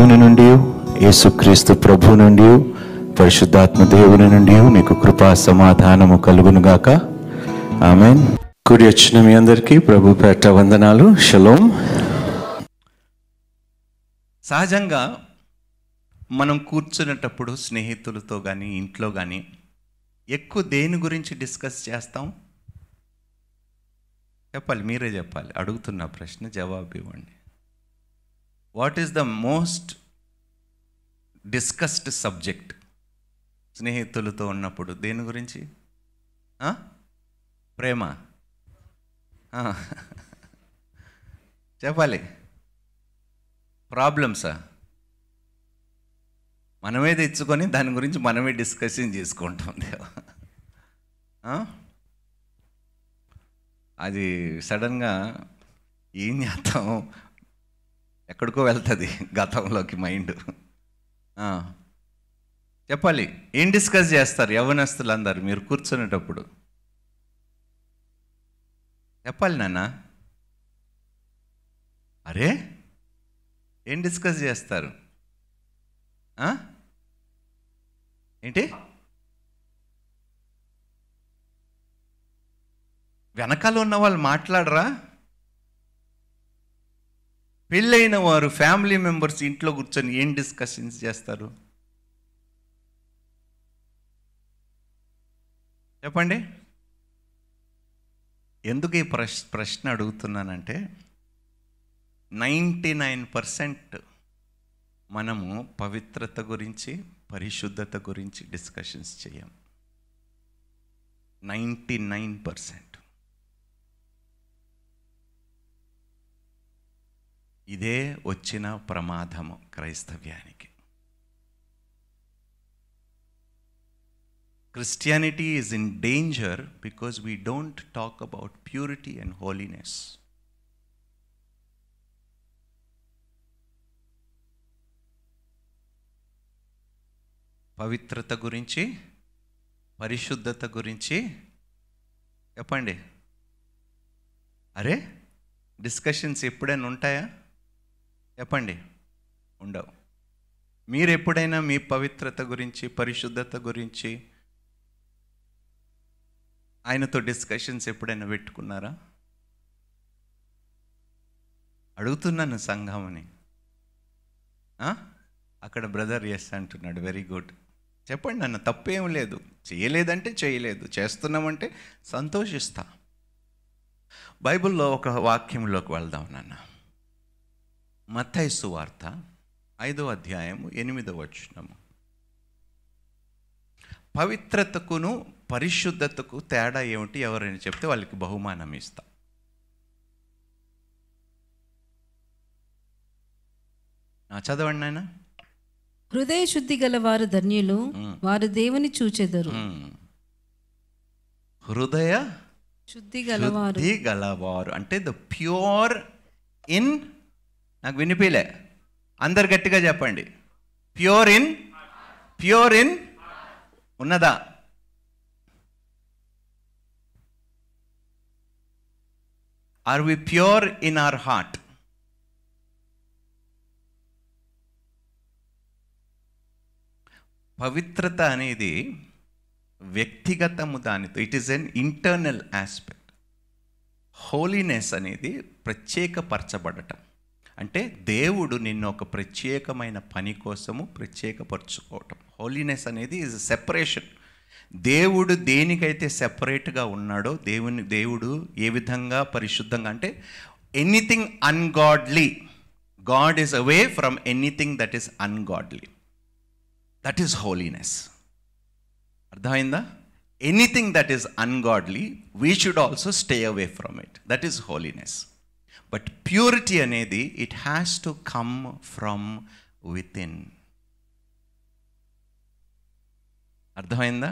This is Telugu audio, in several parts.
దేవుని నుండి యేసుక్రీస్తు ప్రభు నుండి పరిశుద్ధాత్మ దేవుని నుండి మీకు కృపా సమాధానము కలుగునుగాక ఆమె కూడి వచ్చిన మీ అందరికీ ప్రభు పేట వందనాలు షలోం సహజంగా మనం కూర్చునేటప్పుడు స్నేహితులతో కానీ ఇంట్లో కానీ ఎక్కువ దేని గురించి డిస్కస్ చేస్తాం చెప్పాలి మీరే చెప్పాలి అడుగుతున్న ప్రశ్న జవాబు ఇవ్వండి what is the most discussed subject స్నేహితులతో ఉన్నప్పుడు దేని గురించి ఆ? ప్రేమ ఆ. చెప్పాలి ప్రాబ్లమ్సా మనమే తెచ్చుకొని దాని గురించి మనమే డిస్కషన్ చేసుకుంటాం దేవా. ఆ? అది సడన్గా ఏం చేస్తాం ఎక్కడికో వెళ్తుంది గతంలోకి మైండ్ ఆ. చెప్పాలి ఏం డిస్కస్ చేస్తారు యవనస్తులు అందరు మీరు కూర్చునేటప్పుడు చెప్పాలి నాన్న అరే ఏం డిస్కస్ చేస్తారు ఆ? ఏంటి వెనకాల ఉన్న వాళ్ళు మాట్లాడరా పెళ్ళైన వారు ఫ్యామిలీ మెంబర్స్ ఇంట్లో కూర్చొని ఏం డిస్కషన్స్ చేస్తారు చెప్పండి ఎందుకు ఈ ప్రశ్ ప్రశ్న అడుగుతున్నానంటే నైంటీ నైన్ పర్సెంట్ మనము పవిత్రత గురించి పరిశుద్ధత గురించి డిస్కషన్స్ చేయం నైంటీ నైన్ పర్సెంట్ ఇదే వచ్చిన ప్రమాదము క్రైస్తవ్యానికి Christianity is in danger because we don't talk about purity and holiness పవిత్రత గురించి పరిశుద్ధత గురించి చెప్పండి అరే డిస్కషన్స్ ఎప్పుడైనా ఉంటాయా చెప్పండి ఉండవు మీరు ఎప్పుడైనా మీ పవిత్రత గురించి పరిశుద్ధత గురించి ఆయనతో డిస్కషన్స్ ఎప్పుడైనా పెట్టుకున్నారా అడుగుతున్నాను సంఘమని ఆ? అక్కడ బ్రదర్ ఎస్ అంటున్నాడు వెరీ గుడ్ చెప్పండి నన్ను తప్పేం లేదు చేయలేదంటే చేయలేదు చేస్తున్నామంటే సంతోషిస్తా బైబిల్లో ఒక వాక్యంలోకి వెళ్దాం నాన్న మత్తైసు వార్త ఐదో అధ్యాయము ఎనిమిదో వచనము పవిత్రతకును పరిశుద్ధతకు తేడా ఏమిటి ఎవరైనా చెప్తే వాళ్ళకి బహుమానం ఇస్తా ఆ, చదవండి నాయన హృదయ శుద్ధి గల వారు ధన్యులు వారు దేవుని చూచెదరు హృదయ శుద్ధి గలవారు శుద్ధి గలవారు అంటే ద ప్యూర్ ఇన్ నాకు వినిపిలే అందరు గట్టిగా చెప్పండి ప్యూర్ ఇన్ ప్యూర్ ఇన్ ఉన్నదా are we pure in our heart పవిత్రత అనేది వ్యక్తిగతము దానితో it is an internal aspect holiness అనేది ప్రత్యేకపరచబడటం అంటే దేవుడు నిన్ను ఒక ప్రత్యేకమైన పని కోసము ప్రత్యేకపరచుకోవటం హోలీనెస్ అనేది ఈజ్ సెపరేషన్ దేవుడు దేనికైతే సెపరేట్గా ఉన్నాడో దేవుని దేవుడు ఏ విధంగా పరిశుద్ధంగా అంటే anything ungodly God is away from anything that is ungodly that is holiness అర్థమైందా anything that is ungodly we should also stay away from it that is holiness but purity అనేది it has to come from within అర్థమైందా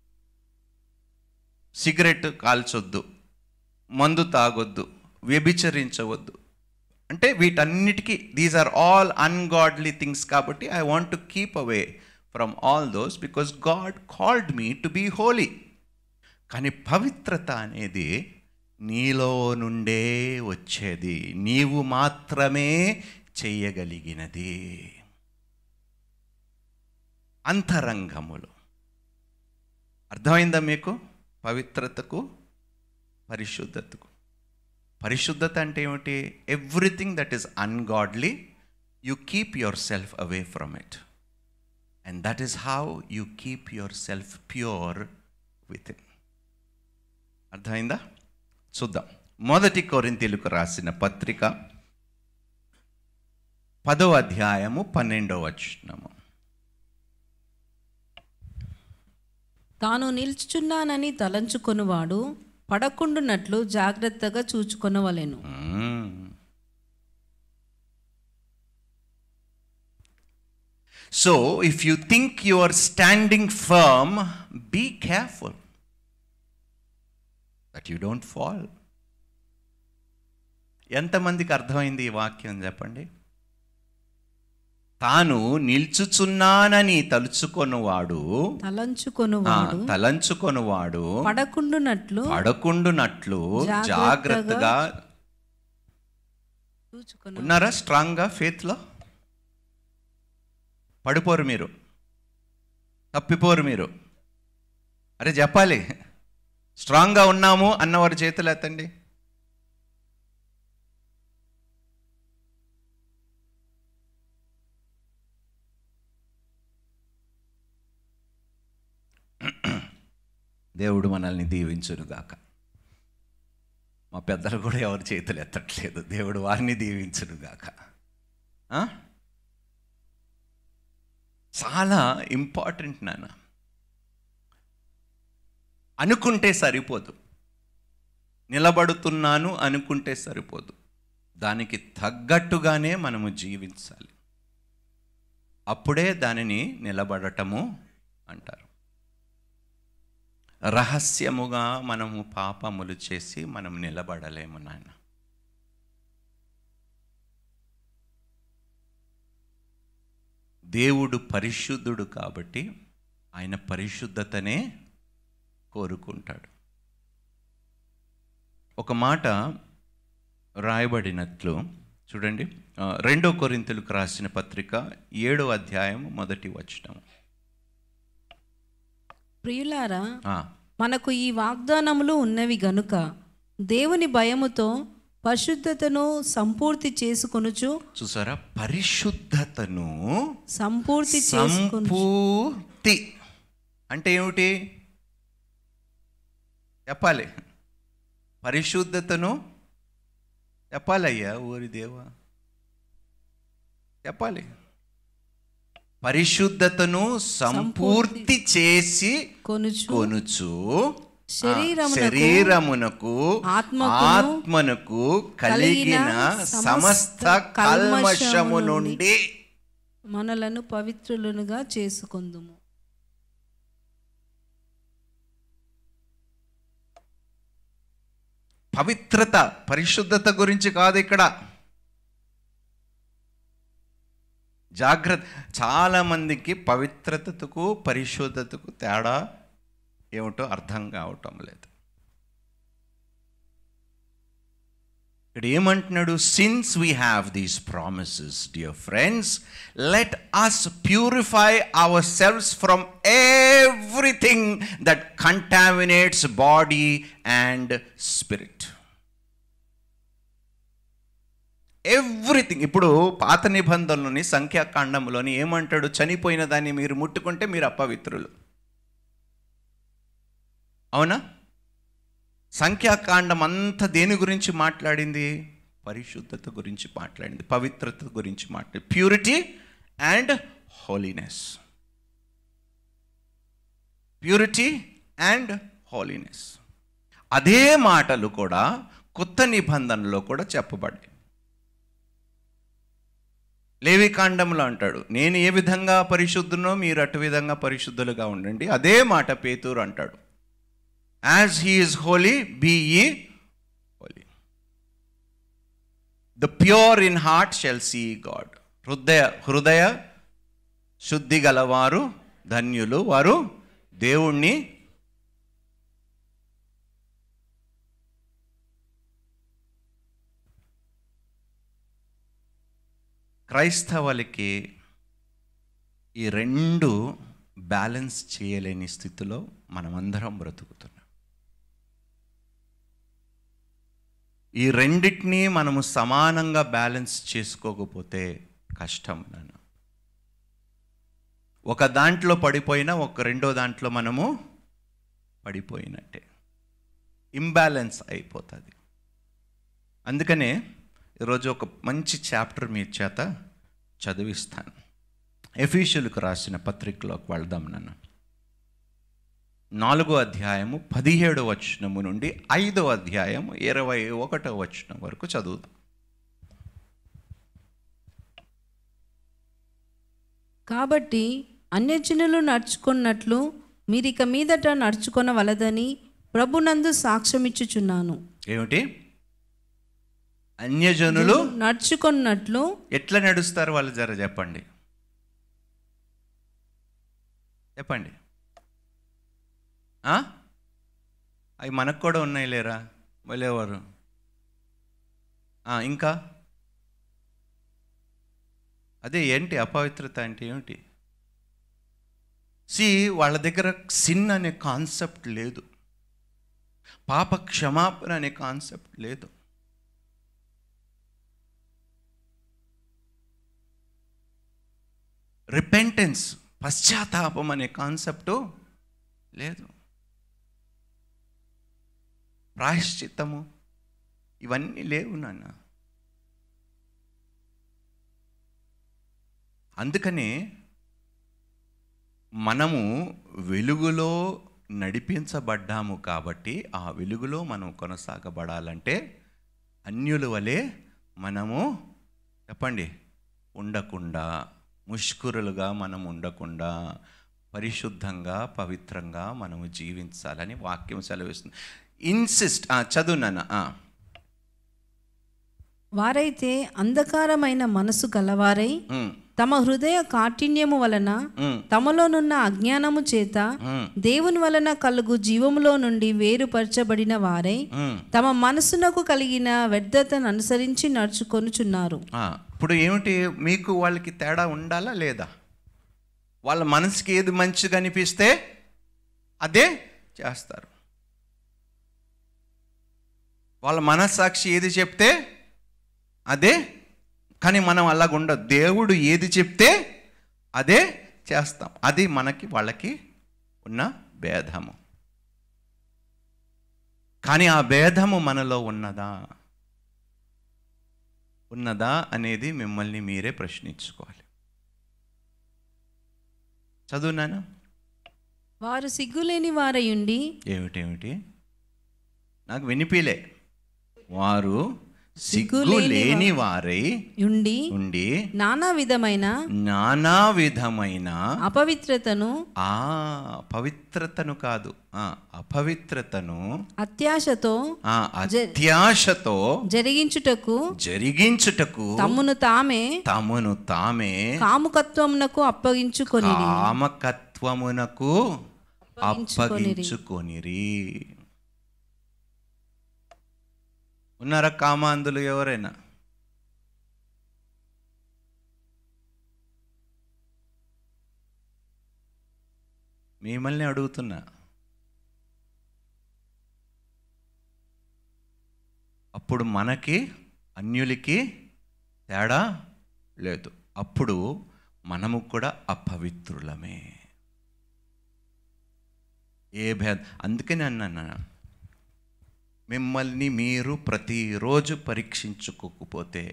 సిగరెట్ కాల్చొద్దు మందు తాగొద్దు వ్యభిచరించవద్దు అంటే వీటన్నిటికీ these are all ungodly things కాబట్టి I want to keep away from all those because God called me to be Holi కానీ పవిత్రత అనేది నీలో నుండే వచ్చేది నీవు మాత్రమే చెయ్యగలిగినది అంతరంగములు అర్థమైందా మీకు పవిత్రతకు పరిశుద్ధతకు పరిశుద్ధత అంటే ఏమిటి everything that is ungodly you keep yourself away from it and that is how you keep yourself pure within అర్థమైందా చూద్దాం మొదటి కొరింతీలకు రాసిన పత్రిక పదో అధ్యాయము పన్నెండవ వచనము తాను నిల్చుచున్నానని తలంచుకొనువాడు పడకుండునట్లు జాగ్రత్తగా చూచుకొనవలెను మ్మ్. So, if you think you are standing firm, be careful that you don't fall. ఎంతమందికి అర్థమైంది ఈ వాక్యం చెప్పండి తాను నిల్చుచున్నానని తలుచుకొనువాడు ఆ, తలంచుకొనువాడు తలంచుకొనువాడు పడకుండునట్లు పడకుండునట్లు జాగ్రత్తగా జాగ్రత్తగా చూచుకొను ఉన్నారా స్ట్రాంగ్గా ఫేత్లో పడిపోరు మీరు తప్పిపోరు మీరు అరే చెప్పాలి స్ట్రాంగ్గా ఉన్నాము అన్నవారి చేతులు ఎత్తండి దేవుడు మనల్ని దీవించునుగాక మా పెద్దలు కూడా ఎవరు చేతులు ఎత్తట్లేదు దేవుడు వారిని దీవించునుగాక ఆ? చాలా ఇంపార్టెంట్ నాన్న అనుకుంటే సరిపోదు నిలబడుతున్నాను అనుకుంటే సరిపోదు దానికి తగ్గట్టుగానే మనము జీవించాలి అప్పుడే దానిని నిలబడటము అంటారు రహస్యముగా మనము పాపములు చేసి మనం నిలబడలేము నాయన దేవుడు పరిశుద్ధుడు కాబట్టి ఆయన పరిశుద్ధతనే కోరుకుంటాడు ఒక మాట రాయబడినట్లు చూడండి ఆ, రెండో కొరింతలకు రాసిన పత్రిక ఏడో అధ్యాయం మొదటి వచనం ప్రియులారా ఆ, మనకు ఈ వాగ్దానములు ఉన్నవి గనుక దేవుని భయముతో పరిశుద్ధతను సంపూర్తి చేసుకొనుచు చూసారా పరిశుద్ధతను సంపూర్తి చేసుకొను సంపూర్తి అంటే ఏమిటి చెప్పాలి పరిశుద్ధతను చెప్పాలయ్యా ఊరి దేవా చెప్పాలి పరిశుద్ధతను సంపూర్తి చేసి కొనుచు కొనుచు శరీరమునకు, శరీరమునకు ఆత్మకును, ఆత్మనకు కలిగిన కలిగిన సమస్త సమస్త కల్మషము కల్మషము నుండి మనలను పవిత్రులనుగా చేసుకొందుము పవిత్రత పరిశుద్ధత గురించి కాదు ఇక్కడ జాగ్రత్త చాలా మందికి పవిత్రతకు పరిశుద్ధతకు తేడా ఏమిటో అర్థం కావటం లేదు ఇక్కడ ఏమంటున్నాడు since we have these promises dear friends let us purify ourselves from everything that contaminates body and spirit everything ఇప్పుడు పాత నిబంధనలోని సంఖ్యాకాండంలోని ఏమంటాడు చనిపోయిన దాన్ని మీరు ముట్టుకుంటే మీరు అపవిత్రులు అవునా సంఖ్యాకాండం అంతా దేని గురించి మాట్లాడింది పరిశుద్ధత గురించి మాట్లాడింది పవిత్రత గురించి మాట్లాడింది purity and holiness purity and holiness అదే మాటలు కూడా కొత్త నిబంధనలో కూడా చెప్పబడ్డాయి లేవికాండంలో అంటాడు నేను ఏ విధంగా పరిశుద్ధునో మీరు అటు విధంగా పరిశుద్ధులుగా ఉండండి అదే మాట పేతూరు అంటాడు as he is holy be ye holy the pure in heart shall see God హృదయ హృదయ శుద్ధి గలవారు ధన్యులు వారు దేవుణ్ణి క్రైస్తవులకి ఈ రెండు బ్యాలెన్స్ చేయలేని స్థితిలో మనమందరం బ్రతుకుతున్నాం ఈ రెండిటినీ మనము సమానంగా బ్యాలెన్స్ చేసుకోకపోతే కష్టం నాన్న ఒక దాంట్లో పడిపోయినా ఒక రెండో దాంట్లో మనము పడిపోయినట్టే ఇంబ్యాలెన్స్ అయిపోతుంది అందుకనే ఈరోజు ఒక మంచి చాప్టర్ మీ చేత చదివిస్తాను ఎఫీషియల్కు రాసిన పత్రికలోకి వెళ్దాం నన్ను నాలుగో అధ్యాయము పదిహేడు వచనము నుండి ఐదో అధ్యాయం ఇరవై ఒకటో వచనం వరకు చదువుదాం కాబట్టి అన్యజనులు నడుచుకున్నట్లు మీరిక మీదట నడుచుకొనవలదని ప్రభునందు సాక్ష్యమిచ్చుచున్నాను ఏమిటి అన్యజనులు నడుచుకున్నట్లు ఎట్లా నడుస్తారు వాళ్ళు జర చెప్పండి చెప్పండి ఆ? అవి మనకు కూడా ఉన్నాయి లేరా వెళ్ళేవారు ఆ, ఇంకా అదే ఏంటి అపవిత్రత అంటే ఏమిటి సి వాళ్ళ దగ్గర సిన్ అనే కాన్సెప్ట్ లేదు పాప క్షమాపణ అనే కాన్సెప్ట్ లేదు రిపెంటెన్స్ పశ్చాత్తాపం అనే కాన్సెప్టు లేదు ప్రాయశ్చిత్తము ఇవన్నీ లేవు నాన్న అందుకనే మనము వెలుగులో నడిపించబడ్డాము కాబట్టి ఆ వెలుగులో మనం కొనసాగబడాలంటే అన్యుల వలె మనము చెప్పండి ఉండకుండా ముష్కురులుగా మనం ఉండకుండా పరిశుద్ధంగా పవిత్రంగా మనము జీవించాలని వాక్యం సెలవిస్తుంది ఇన్సిస్ట్ చదువు నాన్న ఆ. వారైతే అంధకారమైన మనసు గలవారై ఉమ్, తమ హృదయ కాఠిన్యము వలన ఉమ్, తమలోనున్న అజ్ఞానము చేత ఉమ్, దేవుని వలన కలుగు జీవములో నుండి వేరుపరచబడిన వారై ఉమ్. తమ మనసునకు కలిగిన వ్యర్థతను అనుసరించి నడుచుకొనుచున్నారు ఆ, ఇప్పుడు ఏమిటి మీకు వాళ్ళకి తేడా ఉండాలా లేదా వాళ్ళ మనసుకి ఏది మంచిగా అనిపిస్తే అదే చేస్తారు వాళ్ళ మనస్సాక్షి ఏది చెప్తే అదే కానీ మనం అలాగ ఉండదు దేవుడు ఏది చెప్తే అదే చేస్తాం అది మనకి వాళ్ళకి ఉన్న భేదము కానీ ఆ భేదము మనలో ఉన్నదా ఉన్నదా అనేది మిమ్మల్ని మీరే ప్రశ్నించుకోవాలి చదువునాను వారు సిగ్గులేని వారయుండి ఏమిటేమిటి నాకు వినిపిలే వారు సిగ్గు సిగ్గులేని లేని వారై ఉండి ఉండి నానా విధమైన నానా విధమైన అపవిత్రతను ఆ పవిత్రతను కాదు ఆ అపవిత్రతను అత్యాశతో ఆ అత్యాశతో జరిగించుటకు జరిగించుటకు తమ్మును తామే తమను తామే కాముకత్వమునకు అప్పగించుకొని కామకత్వమునకు అప్పగించుకొనిరి ఉన్నారా కామాంధులు ఎవరైనా మిమ్మల్ని అడుగుతున్నా అప్పుడు మనకి అన్యులకి తేడా లేదు అప్పుడు మనము కూడా అపవిత్రులమే ఏ భేద అందుకని అన్నాను మిమ్మల్ని మీరు ప్రతిరోజు పరీక్షించుకోకపోతే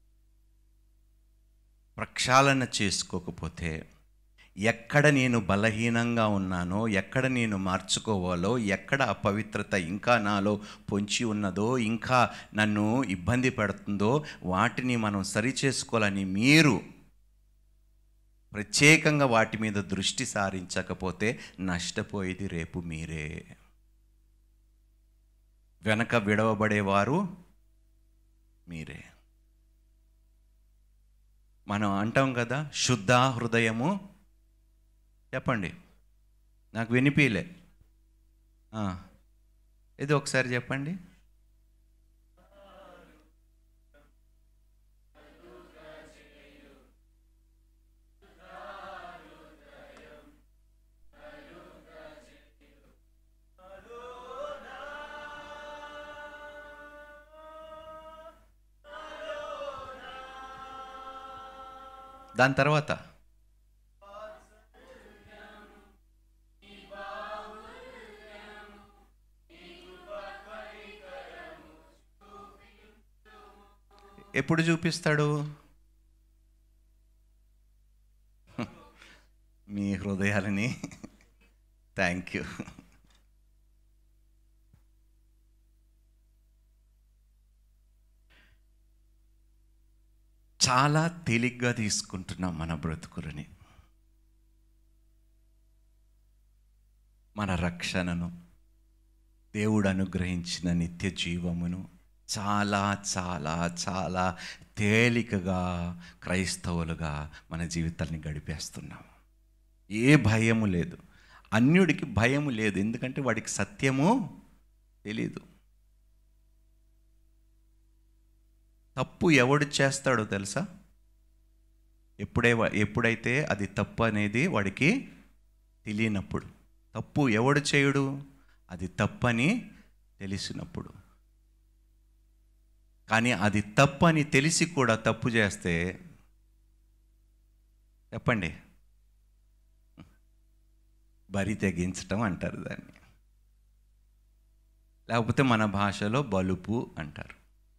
ప్రక్షాళన చేసుకోకపోతే ఎక్కడ నేను బలహీనంగా ఉన్నానో ఎక్కడ నేను మార్చుకోవాలో ఎక్కడ అపవిత్రత ఇంకా నాలో పొంచి ఉన్నదో ఇంకా నన్ను ఇబ్బంది పెడుతుందో వాటిని మనం సరిచేసుకోవాలని మీరు ప్రత్యేకంగా వాటి మీద దృష్టి సారించకపోతే నష్టపోయేది రేపు మీరే వెనక విడవబడేవారు మీరే మనం అంటాం కదా శుద్ధ హృదయము చెప్పండి నాకు వినిపిలే ఆ, ఇది ఒకసారి చెప్పండి దాని తర్వాత ఎప్పుడు చూపిస్తాడు మీ హృదయాలని థ్యాంక్ యూ చాలా తేలిగ్గా తీసుకుంటున్నాం మన బ్రతుకులని మన రక్షణను దేవుడు అనుగ్రహించిన నిత్య జీవమును చాలా చాలా చాలా తేలికగా క్రైస్తవులుగా మన జీవితాన్ని గడిపేస్తున్నాం ఏ భయము లేదు అన్యుడికి భయము లేదు ఎందుకంటే వాడికి సత్యము తెలీదు తప్పు ఎవడు చేస్తాడో తెలుసా ఎప్పుడే ఎప్పుడైతే అది తప్పు అనేది వాడికి తెలియనప్పుడు తప్పు ఎవడు చేయుడు అది తప్పని తెలిసినప్పుడు కానీ అది తప్పని తెలిసి కూడా తప్పు చేస్తే చెప్పండి బరి తెగించటం అంటారు దాన్ని లేకపోతే మన భాషలో బలుపు అంటారు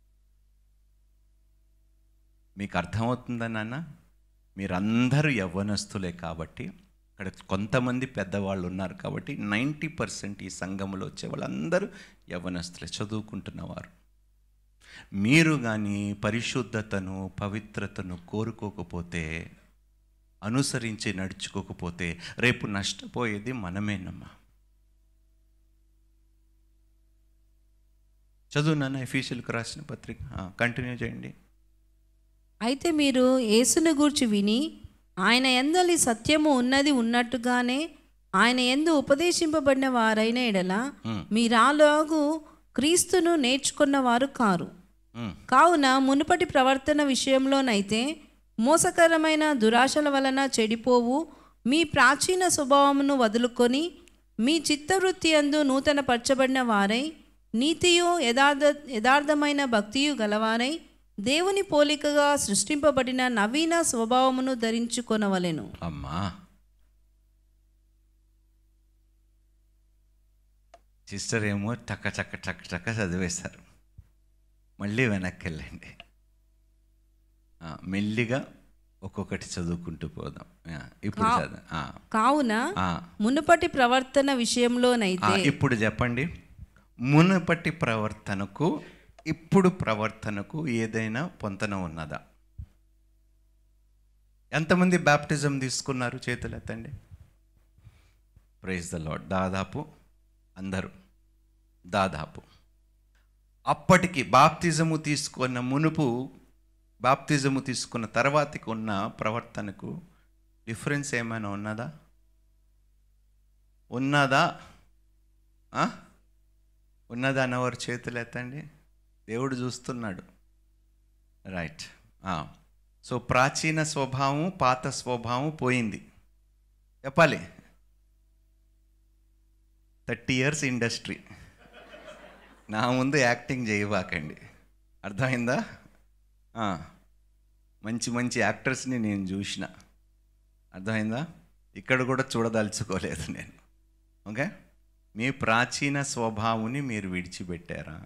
మీకు అర్థమవుతుందా నాన్న మీరందరూ యవ్వనస్తులే కాబట్టి ఇక్కడ కొంతమంది పెద్దవాళ్ళు ఉన్నారు కాబట్టి నైంటీ పర్సెంట్ ఈ సంఘంలో వచ్చే వాళ్ళందరూ యవ్వనస్తులే చదువుకుంటున్నవారు మీరు కానీ పరిశుద్ధతను పవిత్రతను కోరుకోకపోతే అనుసరించి నడుచుకోకపోతే రేపు నష్టపోయేది మనమేనమ్మా చదువు నాన్న ఎఫీషియల్కి రాసిన పత్రిక కంటిన్యూ చేయండి అయితే మీరు యేసును గూర్చి విని ఆయన ఎందలి సత్యము ఉన్నది ఉన్నట్టుగానే ఆయన ఎందు ఉపదేశింపబడిన వారైన ఎడల మీరాలోగు క్రీస్తును నేర్చుకున్న వారు కారు మ్, కావున మునుపటి ప్రవర్తన విషయంలోనైతే మోసకరమైన దురాశల వలన చెడిపోవు మీ ప్రాచీన స్వభావమును వదులుకొని మీ చిత్తవృత్తి అందు నూతన పరచబడిన వారై నీతియు యథార్థ యథార్థమైన భక్తియు గలవారై దేవుని పోలికగా సృష్టింపబడిన నవీన స్వభావమును ధరించుకొనవలెను అమ్మా సిస్టర్ ఏమో టక్క టక్క టక్క టక్క చదివేశారు మళ్ళీ వెనక్కి వెళ్ళండి ఆ, మెల్లిగా ఒక్కొక్కటి చదువుకుంటూ పోదాం ఆ, ఇప్పుడు చదువు ఆ, కావున ఆ. మునుపటి ప్రవర్తన ఆ, విషయంలోనైతే ఇప్పుడు చెప్పండి మునుపటి ప్రవర్తనకు ఇప్పుడు ప్రవర్తనకు ఏదైనా పొంతన ఉన్నదా ఎంతమంది బ్యాప్టిజం తీసుకున్నారు చేతులు ఎత్తండి ప్రైజ్ ద లాడ్ దాదాపు అందరూ దాదాపు అప్పటికి బాప్తిజము తీసుకున్న మునుపు బాప్తిజము తీసుకున్న తర్వాతకి ఉన్న ప్రవర్తనకు డిఫరెన్స్ ఏమైనా ఉన్నదా ఉన్నదా ఆ? ఉన్నదా అన్నవారు చేతులు ఎత్తండి దేవుడు చూస్తున్నాడు రైట్ సో ప్రాచీన స్వభావం పాత స్వభావం పోయింది చెప్పాలి థర్టీ ఇయర్స్ ఇండస్ట్రీ నా ముందు యాక్టింగ్ చేయబాకండి అర్థమైందా ఆ, మంచి మంచి యాక్టర్స్ని నేను చూసిన అర్థమైందా ఇక్కడ కూడా చూడదలుచుకోలేదు నేను ఓకే మీ ప్రాచీన స్వభావుని మీరు విడిచిపెట్టారా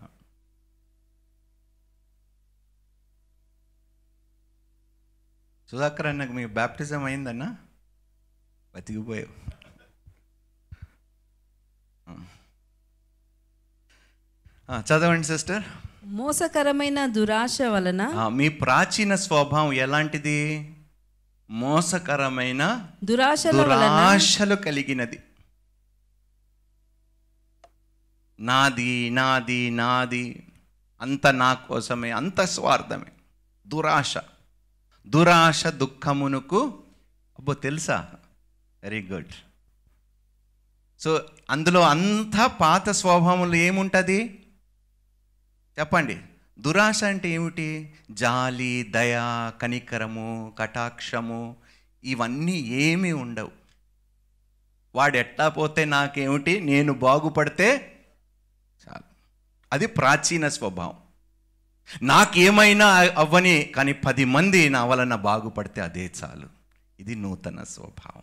సుధాకర్ అన్నకు మీ బ్యాప్టిజం అయిందన్నా బతికిపోయావు ఆ, చదవండి సిస్టర్ మోసకరమైన దురాశ వలన మీ ప్రాచీన స్వభావం ఎలాంటిది మోసకరమైన దురాశల వలన దురాశలు కలిగినది నాది నాది నాది అంత నా కోసమే అంత స్వార్థమే దురాశ దురాశ దుఃఖమునకు అబ్బో తెలుసా వెరీ గుడ్ సో అందులో అంతా పాత స్వభావంలో ఏముంటుంది చెప్పండి దురాశ అంటే ఏమిటి జాలి దయ కనికరము కటాక్షము ఇవన్నీ ఏమీ ఉండవు వాడు ఎట్లా పోతే నాకేమిటి నేను బాగుపడితే చాలు అది ప్రాచీన స్వభావం నాకేమైనా అవ్వని కానీ పది మంది నా వలన బాగుపడితే అదే చాలు ఇది నూతన స్వభావం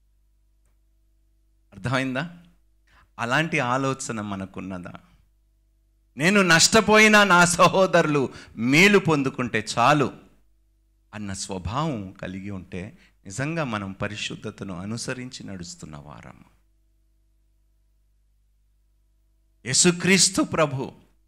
అర్థమైందా అలాంటి ఆలోచన మనకున్నదా నేను నష్టపోయినా నా సహోదరులు మేలు పొందుకుంటే చాలు అన్న స్వభావం కలిగి ఉంటే నిజంగా మనం పరిశుద్ధతను అనుసరించి నడుస్తున్న వారం యేసుక్రీస్తు ప్రభు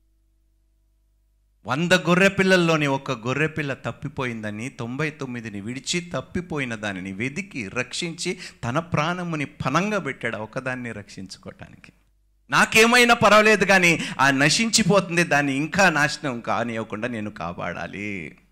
వంద గొర్రె పిల్లల్లోని ఒక గొర్రె పిల్ల తప్పిపోయిందని తొంభై తొమ్మిదిని విడిచి తప్పిపోయిన దానిని వెదికి రక్షించి తన ప్రాణముని పనంగా పెట్టాడు ఒకదాన్ని రక్షించుకోవటానికి నాకేమైనా పర్వాలేదు కానీ ఆ నశించిపోతుంది దాన్ని ఇంకా నాశనం కానివ్వకుండా నేను కాపాడాలి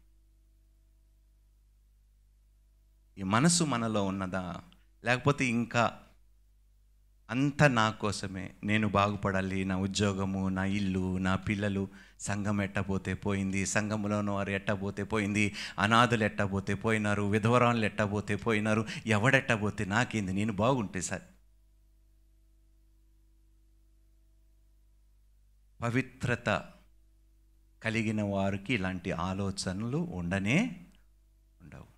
ఈ మనసు మనలో ఉన్నదా లేకపోతే ఇంకా అంత నా కోసమే నేను బాగుపడాలి నా ఉద్యోగము నా ఇల్లు నా పిల్లలు సంఘం ఎట్టపోతే పోయింది సంఘంలోని వారు ఎట్టపోతే పోయింది అనాథులు ఎట్టపోతే పోయినారు విధవరాలు ఎట్టపోతే పోయినారు ఎవడెట్టపోతే నాకేంది నేను బాగుంటే సార్ పవిత్రత కలిగిన వారికి ఇలాంటి ఆలోచనలు ఉండనే ఉండవు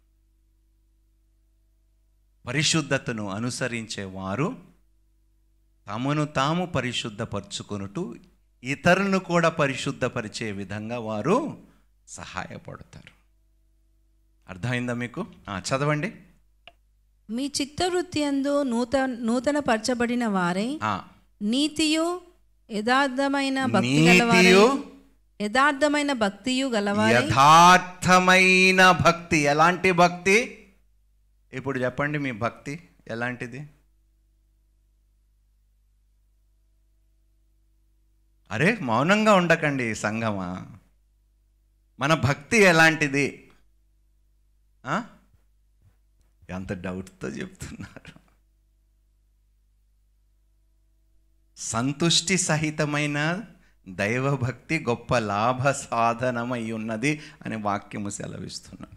పరిశుద్ధతను అనుసరించే వారు తమను తాము పరిశుద్ధపరచుకొనుటూ ఇతరులను కూడా పరిశుద్ధపరిచే విధంగా వారు సహాయపడతారు అర్థమైందా మీకు ఆ, చదవండి మీ చిత్తవృత్తి అందు నూతన నూతన పరచబడిన వారై ఆ, నీతియు యథార్థమైన భక్తి గలవారై నీతియు యథార్థమైన భక్తియు గలవారై యథార్థమైన భక్తి ఎలాంటి భక్తి ఇప్పుడు చెప్పండి మీ భక్తి ఎలాంటిది అరే మౌనంగా ఉండకండి సంగమా మన భక్తి ఎలాంటిది ఆ? ఎంత డౌట్తో చెప్తున్నారు సంతుష్టి సహితమైన దైవభక్తి గొప్ప లాభ సాధనమై ఉన్నది అనే వాక్యము సెలవిస్తున్నది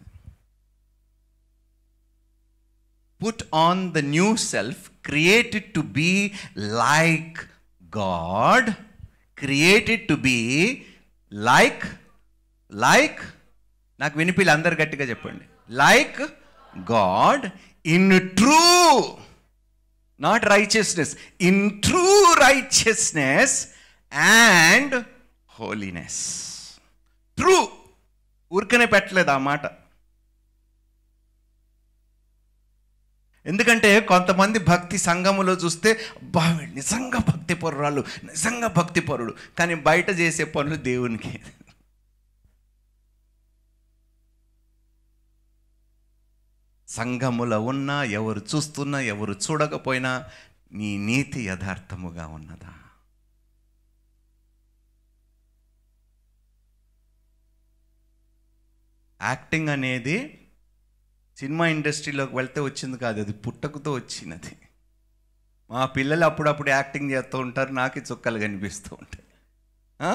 put on the new self created to be like God created to be like like నాకు వినిపిల్లి అందరు గట్టిగా చెప్పండి like God in true not righteousness in true righteousness and holiness true ఊరికనే పెట్టలేదు ఆ మాట ఎందుకంటే కొంతమంది భక్తి సంఘములో చూస్తే బా వీడు నిజంగా భక్తి పరురాలు నిజంగా భక్తి పరుడు కానీ బయట చేసే పనులు దేవునికి సంఘములో ఉన్నా ఎవరు చూస్తున్నా ఎవరు చూడకపోయినా నీ నీతి యథార్థముగా ఉన్నదా యాక్టింగ్ అనేది సినిమా ఇండస్ట్రీలోకి వెళ్తే వచ్చింది కాదు అది పుట్టకుతో వచ్చినది మా పిల్లలు అప్పుడప్పుడు యాక్టింగ్ చేస్తూ ఉంటారు నాకు చుక్కలు కనిపిస్తూ ఉంటాయి ఆ?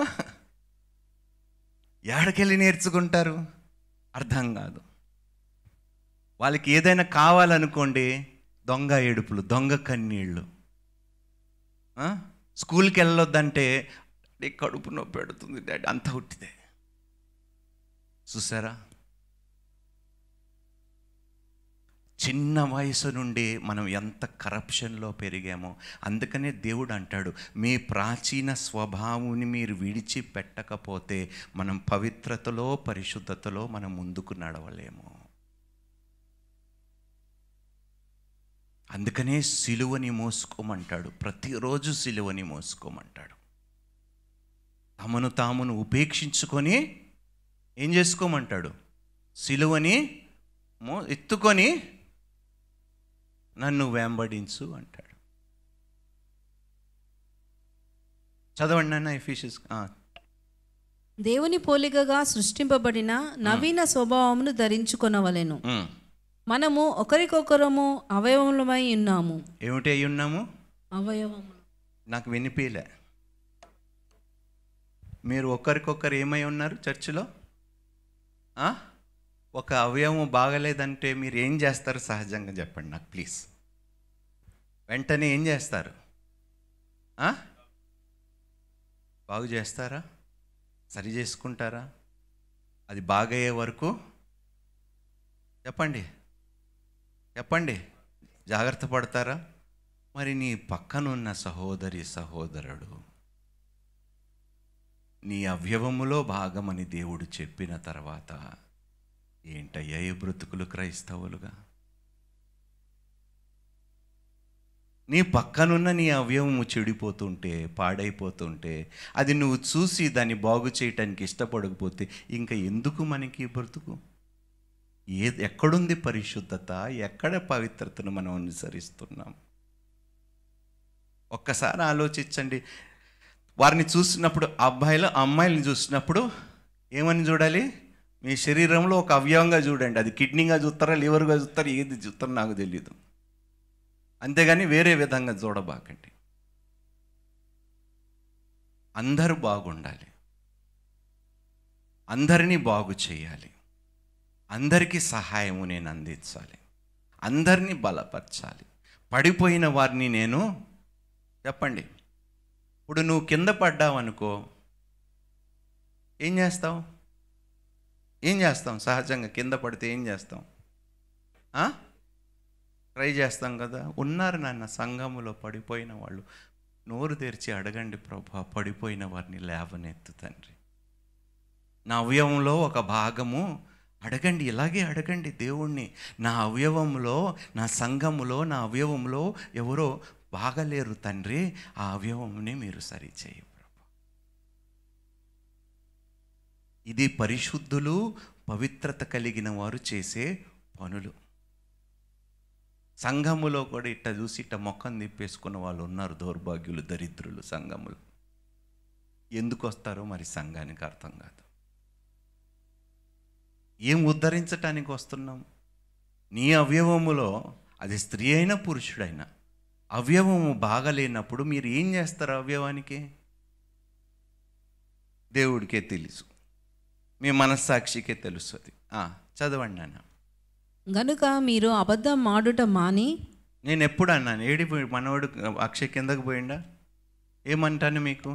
ఏడకెళ్ళి నేర్చుకుంటారు అర్థం కాదు వాళ్ళకి ఏదైనా కావాలనుకోండి దొంగ ఏడుపులు దొంగ కన్నీళ్ళు ఆ? స్కూల్కి వెళ్ళొద్దంటే "డాడీ, కడుపు నొప్పి పెడుతుంది డాడీ అంత ಹುಟ್ಟಿದೆ చూసారా చిన్న వయసు నుండి మనం ఎంత కరప్షన్లో పెరిగామో అందుకనే దేవుడు అంటాడు మీ ప్రాచీన స్వభావాన్ని మీరు విడిచిపెట్టకపోతే మనం పవిత్రతలో పరిశుద్ధతలో మనం ముందుకు నడవలేము అందుకనే సిలువని మోసుకోమంటాడు ప్రతిరోజు సిలువని మోసుకోమంటాడు తమను తామును ఉపేక్షించుకొని ఏం చేసుకోమంటాడు సిలువని మో ఎత్తుకొని నన్ను వెంబడించు అంటాడు చదవండి నాన్న ఎఫిషియస్ దేవుని పోలికగా సృష్టింపబడిన నవీన స్వభావమును ధరించుకొనవలెను మనము ఒకరికొకరము అవయవములమై ఉన్నాము ఏమిటి అయి ఉన్నాము అవయవము నాకు వినిపించలే మీరు ఒకరికొకరు ఏమై ఉన్నారు చర్చిలో ఆ? ఒక అవయవం బాగలేదంటే మీరు ఏం చేస్తారు సహజంగా చెప్పండి నాకు ప్లీజ్ వెంటనే ఏం చేస్తారు ఆ? బాగు చేస్తారా సరి చేసుకుంటారా అది బాగయ్యే వరకు చెప్పండి చెప్పండి జాగ్రత్త పడతారా మరి నీ పక్కనున్న సహోదరి సహోదరుడు నీ అవయవములో భాగమని దేవుడు చెప్పిన తర్వాత ఏంటయ్యా ఈ బ్రతుకులు క్రైస్తవులుగా నీ పక్కనున్న నీ అవయవము చెడిపోతుంటే పాడైపోతుంటే అది నువ్వు చూసి దాన్ని బాగు చేయటానికి ఇష్టపడకపోతే ఇంకా ఎందుకు మనకి ఈ బ్రతుకు ఏ ఎక్కడుంది పరిశుద్ధత ఎక్కడ పవిత్రతను మనం అనుసరిస్తున్నాం ఒక్కసారి ఆలోచించండి వారిని చూసినప్పుడు అబ్బాయిలు అమ్మాయిలను చూసినప్పుడు ఏమని చూడాలి మీ శరీరంలో ఒక అవయవంగా చూడండి అది కిడ్నీగా చూస్తారా లివర్గా చూస్తారా ఏది చూస్తారో నాకు తెలియదు అంతేగాని వేరే విధంగా చూడబాకండి అందరూ బాగుండాలి అందరినీ బాగు చేయాలి అందరికీ సహాయము నేను అందించాలి అందరినీ బలపరచాలి పడిపోయిన వారిని నేను చెప్పండి ఇప్పుడు నువ్వు కింద పడ్డావు అనుకో ఏం చేస్తావు ఏం చేస్తాం సహజంగా కింద పడితే ఏం చేస్తాం ఆ? ట్రై చేస్తాం కదా ఉన్నారు నాన్న సంఘములో పడిపోయిన వాళ్ళు నోరు తెరిచి అడగండి ప్రభా పడిపోయిన వారిని లేవనెత్తు తండ్రి నా అవయవంలో ఒక భాగము అడగండి ఇలాగే అడగండి దేవుణ్ణి నా అవయవంలో నా సంఘములో నా అవయవంలో ఎవరో బాగలేరు తండ్రి ఆ అవయవంని మీరు సరిచేయి ప్రభు ఇది పరిశుద్ధులు పవిత్రత కలిగిన వారు చేసే పనులు సంఘములో కూడా ఇట్ట చూసి ఇట్ట మొక్కం తిప్పేసుకున్న వాళ్ళు ఉన్నారు దౌర్భాగ్యులు దరిద్రులు సంఘములు ఎందుకు వస్తారో మరి సంఘానికి అర్థం కాదు ఏం ఉద్ధరించటానికి వస్తున్నాం నీ అవయవములో అది స్త్రీ అయినా పురుషుడైనా అవయవము బాగలేనప్పుడు మీరు ఏం చేస్తారు అవయవానికి దేవుడికే తెలుసు మీ మనస్సాక్షికే తెలుస్తుంది ఆ, చదవండి నాన్న గనుక మీరు అబద్ధం మాడుట మాని నేను ఎప్పుడు అన్నాను ఏడి పోయి- మనవాడు అక్షయ్ కిందకు పోయిండా ఏమంటాను మీకు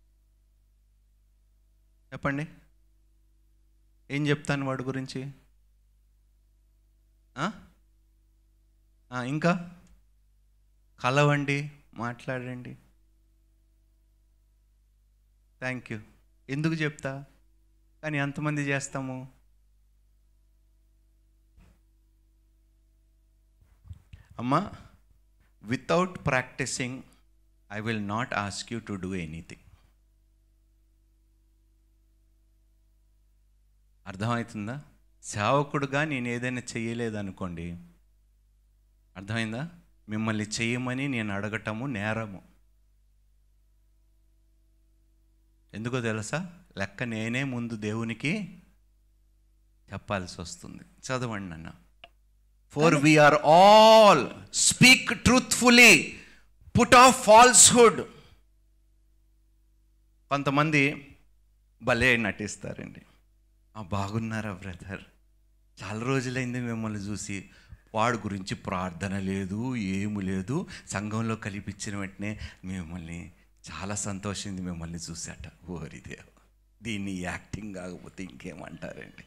చెప్పండి ఏం చెప్తాను వాడి గురించి ఆ? ఆ, ఇంకా కలవండి మాట్లాడండి థ్యాంక్ యూ ఎందుకు చెప్తా కానీ ఎంతమంది చేస్తాము అమ్మా without practising I will not ask you to do anything అర్థమవుతుందా సేవకుడుగా నేను ఏదైనా చేయలేదనుకోండి అర్థమైందా మిమ్మల్ని చేయమని నేను అడగటము నేరము ఎందుకో తెలుసా లెక్క నేనే ముందు దేవునికి చెప్పాల్సి వస్తుంది చదవండి నన్ను for we are all speak truthfully put off falsehood కొంతమంది భలే నటిస్తారండి "ఆ, బాగున్నారా బ్రదర్ చాలా రోజులైంది మిమ్మల్ని చూసి వాడి గురించి ప్రార్థన లేదు ఏమి లేదు సంఘంలో కల్పించిన వెంటనే మిమ్మల్ని చాలా సంతోషింది మిమ్మల్ని చూసాట ఓరిదేవ దీన్ని యాక్టింగ్ కాకపోతే ఇంకేమంటారండి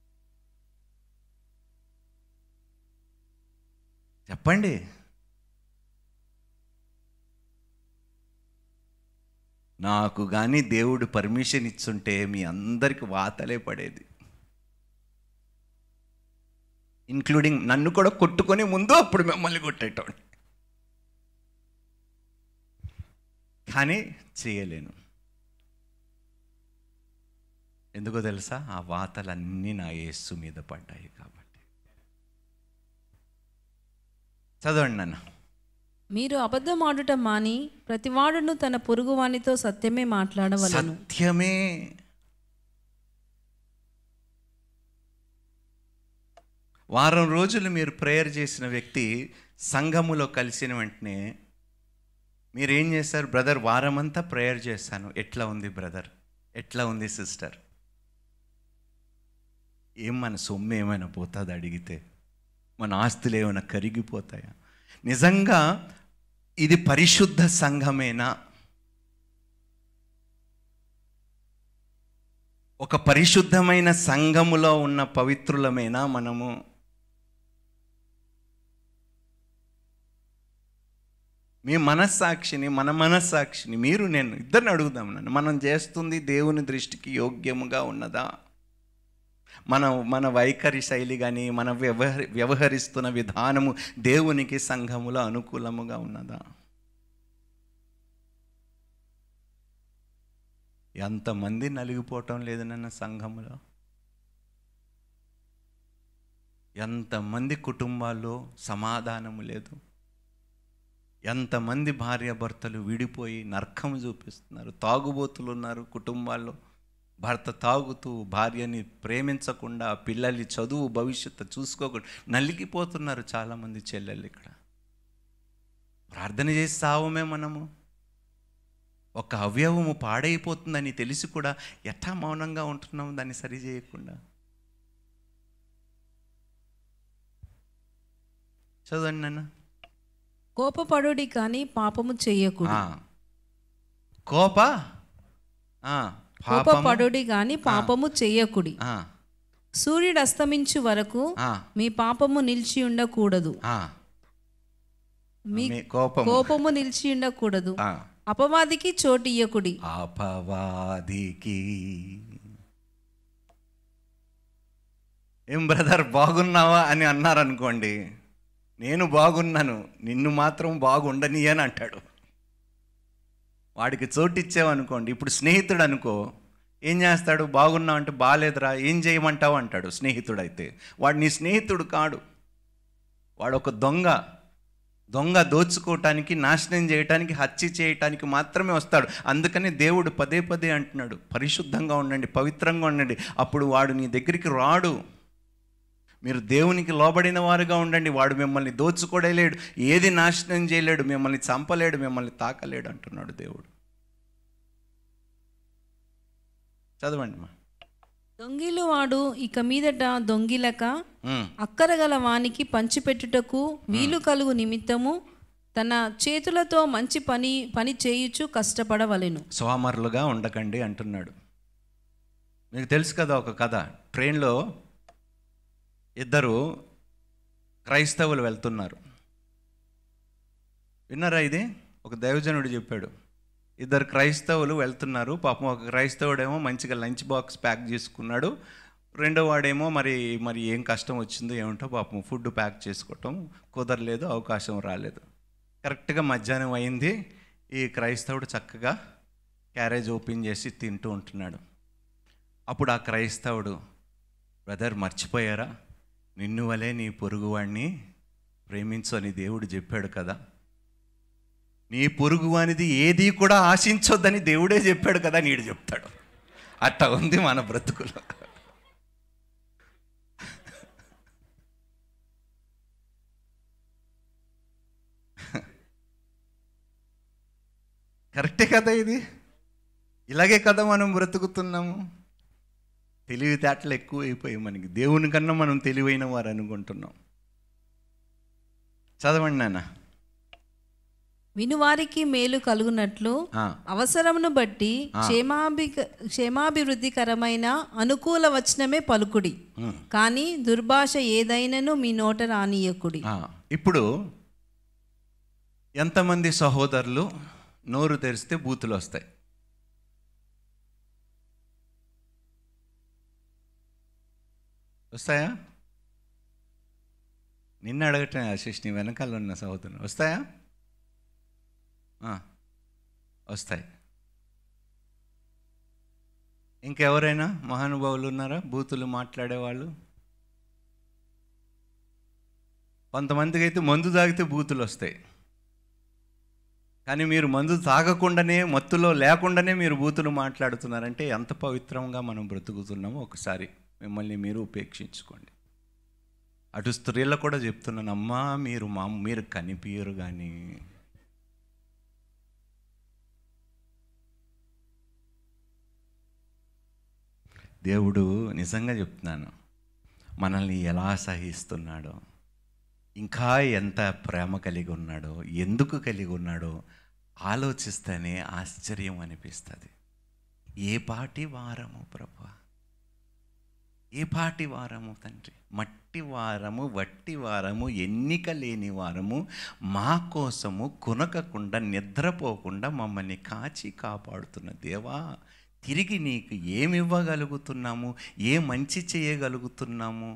చెప్పండి నాకు కానీ దేవుడు పర్మిషన్ ఇచ్చుంటే మీ అందరికి వాతలే పడేది ఇంక్లూడింగ్ నన్ను కూడా కొట్టుకొని ముందు అప్పుడు మిమ్మల్ని కొట్టేటోండి కానీ చేయలేను ఎందుకో తెలుసా ఆ వాతలన్నీ నా యేస్సు మీద పడ్డాయి కాబట్టి చదవండి నన్ను మీరు అబద్ధం ఆడుట మాని ప్రతివాడును తన పొరుగువానితో సత్యమే మాట్లాడవలను సత్యమే వారం రోజులు మీరు ప్రేయర్ చేసిన వ్యక్తి సంఘములో కలిసిన వెంటనే మీరు ఏం చేశారు బ్రదర్ వారమంతా ప్రేయర్ చేశాను ఎట్లా ఉంది బ్రదర్ ఎట్లా ఉంది సిస్టర్ ఏం మన సొమ్ము ఏమైనా పోతుంది అడిగితే మన ఆస్తులు ఏమైనా కరిగిపోతాయా నిజంగా ఇది పరిశుద్ధ సంఘమేనా ఒక పరిశుద్ధమైన సంఘములో ఉన్న పవిత్రులమైనా మనము మీ మనస్సాక్షిని మన మనస్సాక్షిని మీరు నేను ఇద్దరిని అడుగుదాం నన్ను మనం చేస్తుంది దేవుని దృష్టికి యోగ్యముగా ఉన్నదా మన మన వైఖరి శైలి కానీ మన వ్యవహరి వ్యవహరిస్తున్న విధానము దేవునికి సంఘములో అనుకూలముగా ఉన్నదా ఎంతమంది నలిగిపోవటం లేదు నన్న సంఘములో ఎంతమంది కుటుంబాల్లో సమాధానము లేదు ఎంతమంది భార్యాభర్తలు విడిపోయి నరకం చూపిస్తున్నారు తాగుబోతులు ఉన్నారు కుటుంబాల్లో భర్త తాగుతూ భార్యని ప్రేమించకుండా పిల్లల్ని చదువు భవిష్యత్తు చూసుకోకుండా నలిగిపోతున్నారు చాలామంది చెల్లెళ్ళు ఇక్కడ ప్రార్థన చేసి సావమే మనము ఒక అవయవము పాడైపోతుందని తెలిసి కూడా ఎట్టా మౌనంగా ఉంటున్నాము దాన్ని సరి చేయకుండా చదవండి నాన్న కోపపడుడి కానీ పాపము చెయ్యకుడు ఆ. కోప ఆ, పాపము. కోపపడుడి కానీ పాపము చెయ్యకుడి ఆ, సూర్యుడు అస్తమించు వరకు ఆ, మీ పాపము నిలిచి ఉండకూడదు ఆ. మీ కోపము కోపము నిలిచి ఉండకూడదు ఆ. అపవాదికి చోటు ఇయ్యకుడి అపవాదికి ఏం బ్రదర్ బాగున్నావా అని అన్నారనుకోండి నేను బాగున్నాను నిన్ను మాత్రం బాగుండని అని అంటాడు వాడికి చోటు ఇచ్చావనుకోండి ఇప్పుడు స్నేహితుడు అనుకో ఏం చేస్తాడు బాగున్నావు అంటే బాగాలేదురా ఏం చేయమంటావు అంటాడు స్నేహితుడైతే వాడు నీ స్నేహితుడు కాడు వాడు ఒక దొంగ దొంగ దోచుకోవటానికి నాశనం చేయటానికి హత్య చేయటానికి మాత్రమే వస్తాడు అందుకని దేవుడు పదే పదే అంటున్నాడు పరిశుద్ధంగా ఉండండి పవిత్రంగా ఉండండి అప్పుడు వాడు నీ దగ్గరికి రాడు మీరు దేవునికి లోబడిన వారుగా ఉండండి వాడు మిమ్మల్ని దోచుకోడలేడు ఏది నాశనం చేయలేడు మిమ్మల్ని చంపలేడు మిమ్మల్ని తాకలేడు అంటున్నాడు దేవుడు చదవండి మా దొంగిలు వాడు ఇక మీదట దొంగిలక ఉమ్. అక్కరగల వానికి పంచిపెట్టుటకు వీలు కలుగు నిమిత్తము తన చేతులతో మంచి పని పని చేయుచు కష్టపడవలెను సోమరులుగా ఉండకండి అంటున్నాడు మీకు తెలుసు కదా ఒక కథ ట్రైన్లో ఇద్దరు క్రైస్తవులు వెళ్తున్నారు విన్నారా ఇది ఒక దైవజనుడు చెప్పాడు ఇద్దరు క్రైస్తవులు వెళ్తున్నారు పాపం ఒక క్రైస్తవుడేమో మంచిగా లంచ్ బాక్స్ ప్యాక్ చేసుకున్నాడు రెండో వాడేమో మరి మరి ఏం కష్టం వచ్చిందో ఏమిటో పాపం ఫుడ్ ప్యాక్ చేసుకోవటం కుదరలేదు అవకాశం రాలేదు కరెక్ట్గా మధ్యాహ్నం అయింది ఈ క్రైస్తవుడు చక్కగా క్యారేజ్ ఓపెన్ చేసి తింటూ ఉంటున్నాడు అప్పుడు ఆ క్రైస్తవుడు బ్రదర్ మర్చిపోయారా నిన్ను వలే నీ పొరుగువాడిని ప్రేమించు అని దేవుడు చెప్పాడు కదా నీ పొరుగువానిది ఏది కూడా ఆశించొద్దని దేవుడే చెప్పాడు కదా నీడు చెప్తాడు అట్ట ఉంది మన బ్రతుకులో కరెక్టే కదా ఇది ఇలాగే కదా మనం బ్రతుకుతున్నాము తెలివితేటలు ఎక్కువ అయిపోయాయి మనకి దేవుని కన్నా మనం తెలివైన వారు అనుకుంటున్నాం చదవండి నాన్న వినువారికి మేలు కలుగునట్లు ఆ, అవసరమును బట్టి క్షేమాభి క్షేమాభివృద్ధికరమైన అనుకూల వచనమే పలుకుడి ఉమ్. కానీ దుర్భాష ఏదైనను మీ నోట రానియకుడి ఆ, ఇప్పుడు ఎంతమంది సహోదరులు నోరు తెరిస్తే బూతులు వస్తాయి వస్తాయా నిన్న అడగటం ఆశిష్ నీ వెనకాల ఉన్న సహోదరులు వస్తాయా ఆ, వస్తాయి ఇంకెవరైనా మహానుభావులు ఉన్నారా బూతులు మాట్లాడేవాళ్ళు కొంతమందికి అయితే మందు తాగితే బూతులు వస్తాయి కానీ మీరు మందు తాగకుండానే మత్తులో లేకుండానే మీరు బూతులు మాట్లాడుతున్నారంటే ఎంత పవిత్రంగా మనం బ్రతుకుతున్నామో ఒకసారి మిమ్మల్ని మీరు ఉపేక్షించుకోండి అటు స్త్రీలకు కూడా చెప్తున్నాను అమ్మా మీరు మా మీరు కనిపించరు కానీ దేవుడు నిజంగా చెప్తున్నాను మనల్ని ఎలా సహిస్తున్నాడో ఇంకా ఎంత ప్రేమ కలిగి ఉన్నాడో ఎందుకు కలిగి ఉన్నాడో ఆలోచిస్తేనే ఆశ్చర్యం అనిపిస్తుంది ఏ పాటి వారము ప్రభు ఏ పాటి వారము తండ్రి మట్టి వారము వట్టి వారము ఎన్నిక లేని వారము మా కోసము కొనకకుండా నిద్రపోకుండా మమ్మల్ని కాచి కాపాడుతున్న దేవా తిరిగి నీకు ఏమి ఇవ్వగలుగుతున్నాము ఏ మంచి చేయగలుగుతున్నాము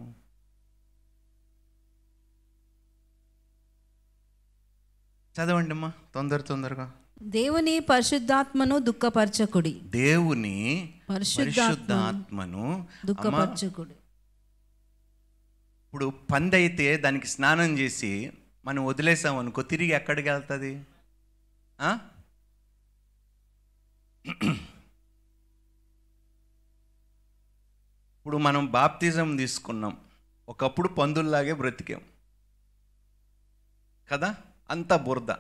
చదవండి అమ్మా తొందర తొందరగా దేవుని పరిశుద్ధాత్మను దుఃఖపరచకుడి దేవుని పరిశుద్ధాత్మ పరిశుద్ధాత్మను అమ్మా, దుఃఖపరచకుడి ఇప్పుడు పంది అయితే దానికి స్నానం చేసి మనం వదిలేసాం అనుకో తిరిగి ఎక్కడికి వెళ్తుంది ఆ? ఇప్పుడు మనం బాప్తిజం తీసుకున్నాం ఒకప్పుడు పందుల్లాగే బ్రతికాం కదా అంత బురద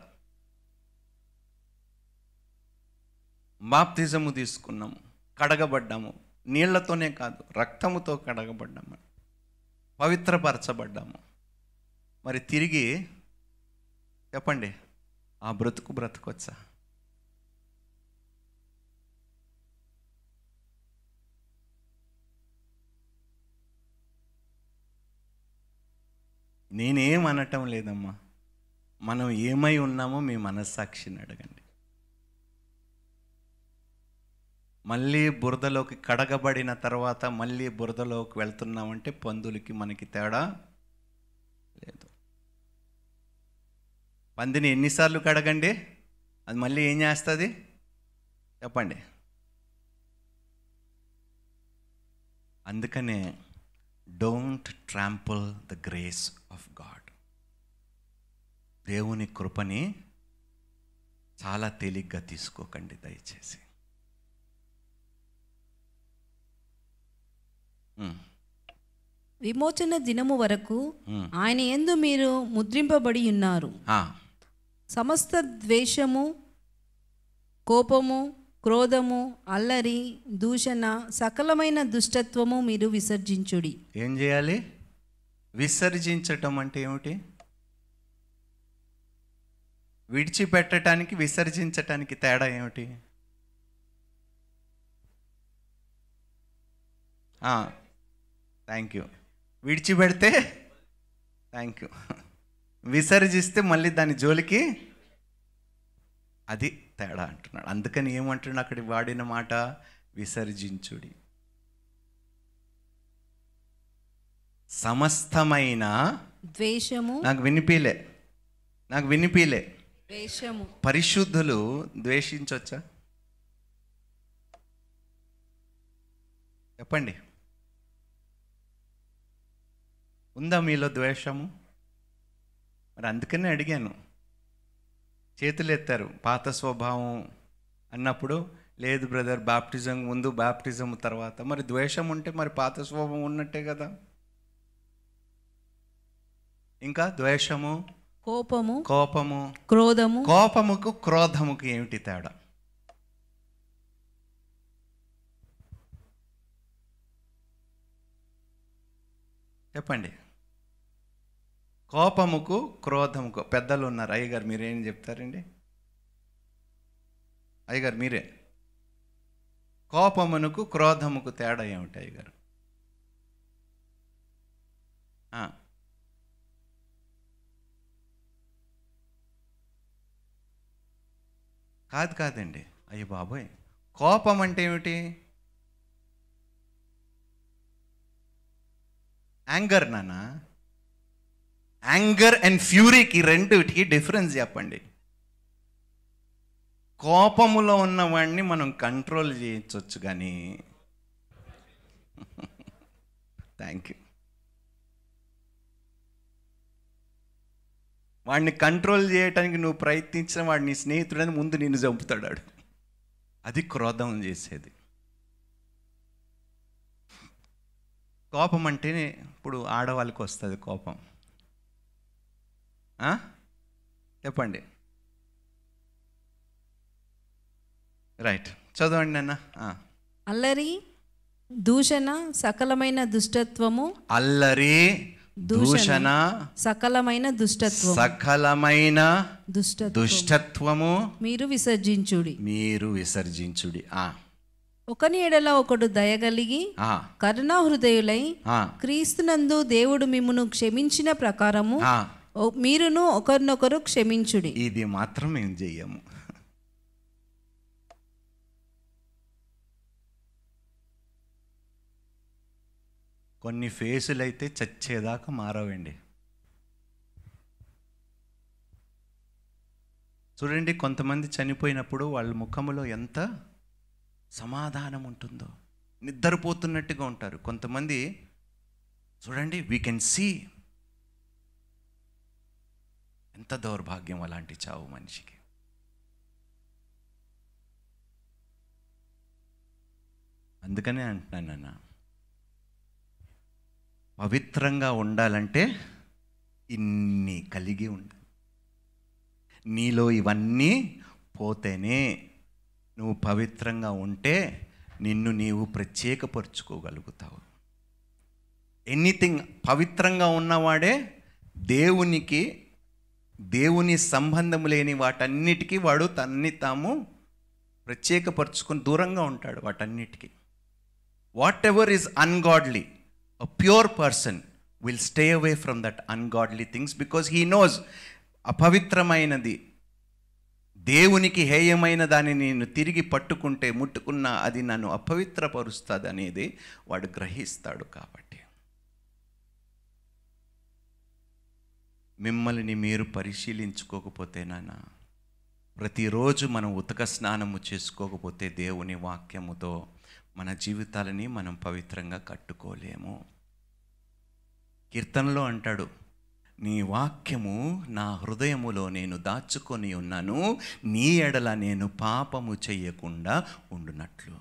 బాప్తిజము తీసుకున్నాము కడగబడ్డాము నీళ్లతోనే కాదు రక్తముతో కడగబడ్డాము పవిత్రపరచబడ్డాము మరి తిరిగి చెప్పండి ఆ బ్రతుకు బ్రతకొచ్చా నేనేం అనటం లేదమ్మా మనం ఏమై ఉన్నామో మీ మనస్సాక్షిని అడగండి మళ్ళీ బురదలోకి కడగబడిన తర్వాత మళ్ళీ బురదలోకి వెళ్తున్నామంటే పందులకి మనకి తేడా లేదు పందిని ఎన్నిసార్లు కడగండి అది మళ్ళీ ఏం చేస్తుంది చెప్పండి అందుకనే don't trample the grace of God దేవుని కృపని చాలా తేలిగ్గా తీసుకోకండి దయచేసి ఉమ్, విమోచన దినము వరకు ఉమ్. ఆయన యందు మీరు ముద్రింపబడి ఉన్నారు ఆ, సమస్త ద్వేషము కోపము క్రోధము అల్లరి దూషణ సకలమైన దుష్టత్వము మీరు విసర్జించుడి ఏం చేయాలి విసర్జించటం అంటే ఏమిటి విడిచిపెట్టడానికి విసర్జించటానికి తేడా ఏమిటి థ్యాంక్ యూ విడిచిపెడితే థ్యాంక్ యూ విసర్జిస్తే మళ్ళీ దాని జోలికి అది తేడా అంటున్నాడు అందుకని ఏమంటున్నాడు అక్కడ వాడిన మాట విసర్జించుడి సమస్తమైన ద్వేషము నాకు వినిపిలే నాకు వినిపిలే ద్వేషము పరిశుద్ధులు ద్వేషించవచ్చా చెప్పండి ఉందా మీలో ద్వేషము మరి అందుకనే అడిగాను చేతులు ఎత్తారు పాత స్వభావం అన్నప్పుడు లేదు బ్రదర్ బాప్టిజం ముందు బాప్టిజం తర్వాత మరి ద్వేషం ఉంటే మరి పాత స్వభావం ఉన్నట్టే కదా ఇంకా ద్వేషము కోపము కోపము క్రోధము కోపముకు క్రోధముకు ఏమిటి తేడా చెప్పండి కోపముకు క్రోధముకు పెద్దలు ఉన్నారు అయ్యగారు మీరేం చెప్తారండి అయ్యగారు మీరే కోపమునకు క్రోధముకు తేడా ఏమిటి అయ్యగారు ఆ. కాదు కాదండి అయ్యో బాబోయ్ కోపం అంటే ఏమిటి యాంగర్ నాన్న యాంగర్ అండ్ ఫ్యూరీకి రెండుకి డిఫరెన్స్ చెప్పండి కోపములో ఉన్నవాడిని మనం కంట్రోల్ చేయొచ్చు కానీ థ్యాంక్ యూ వాడిని కంట్రోల్ చేయటానికి నువ్వు ప్రయత్నించిన వాడు నీ స్నేహితుడని ముందు నిన్ను చంపుతాడు వాడు. అది క్రోధం చేసేది కోపం అంటేనే ఇప్పుడు ఆడవాళ్ళకి వస్తుంది కోపం ఆ? చెప్పండి రైట్ చదవండి అన్న ఆ. అల్లరి దూషణ సకలమైన దుష్టత్వము అల్లరి దూషణ సకలమైన దుష్టత్వం సకలమైన దుష్టత్వం దుష్టత్వము మీరు విసర్జించుడి మీరు విసర్జించుడి ఆ ఒకని ఎడల ఒకడు దయగలిగి ఆ, కరుణా హృదయులై ఆ, క్రీస్తునందు దేవుడు మిమ్మును క్షమించిన ప్రకారము ఆ. ఓ- మీరును ఒకరినొకరు క్షమించుడి ఇది మాత్రం మేము చెయ్యము కొన్ని ఫేసులు అయితే చచ్చేదాకా మారవండి చూడండి కొంతమంది చనిపోయినప్పుడు వాళ్ళ ముఖములో ఎంత సమాధానం ఉంటుందో నిద్రపోతున్నట్టుగా ఉంటారు కొంతమంది చూడండి వీ కెన్ సీ ఎంత దౌర్భాగ్యం అలాంటి చావు మనిషికి అందుకనే అంటున్నాను అన్న పవిత్రంగా ఉండాలంటే ఇన్ని కలిగి ఉండాలి నీలో ఇవన్నీ పోతేనే నువ్వు పవిత్రంగా ఉంటే నిన్ను నీవు ప్రత్యేకపరుచుకోగలుగుతావు ఎనీథింగ్ పవిత్రంగా ఉన్నవాడే దేవునికి దేవుని సంబంధం లేని వాటన్నిటికీ వాడు తన్ని తాము ప్రత్యేకపరుచుకొని దూరంగా ఉంటాడు వాటన్నిటికీ whatever is ungodly a pure person will stay away from that ungodly things because he knows అపవిత్రమైనది దేవునికి హేయమైన దాన్ని నేను తిరిగి పట్టుకుంటే ముట్టుకున్నా అది నన్ను అపవిత్రపరుస్తుంది అనేది వాడు గ్రహిస్తాడు కాబట్టి మిమ్మల్ని మీరు పరిశీలించుకోకపోతే నాన్న ప్రతిరోజు మనం ఉతక స్నానము చేసుకోకపోతే దేవుని వాక్యముతో మన జీవితాలని మనం పవిత్రంగా కట్టుకోలేము కీర్తనలో అంటాడు నీ వాక్యము నా హృదయములో నేను దాచుకొని ఉన్నాను నీ ఎడల నేను పాపము చెయ్యకుండా ఉండునట్లు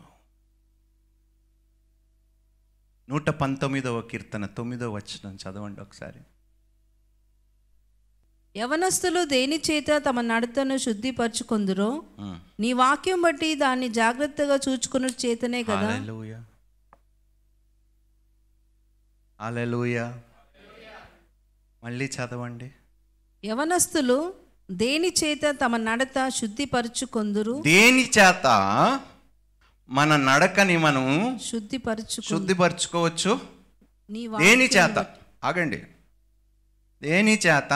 నూట పంతొమ్మిదవ కీర్తన తొమ్మిదవ వచనం చదవండి ఒకసారి యవనస్తులు దేని చేత తమ నడతను శుద్ధిపరచుకొందురో ఉమ్. నీ వాక్యం బట్టి దాన్ని జాగ్రత్తగా చూచుకున్న చేతనే కదా హల్లెలూయా హల్లెలూయా మళ్ళీ చదవండి యవనస్తులు దేని చేత తమ నడత శుద్ధిపరచుకొందురు దేని చేత మన నడకని మనం శుద్ధిపరచు శుద్ధిపరచుకోవచ్చు నీ దేని వాక్యం చేత ఆగండి దేని చేత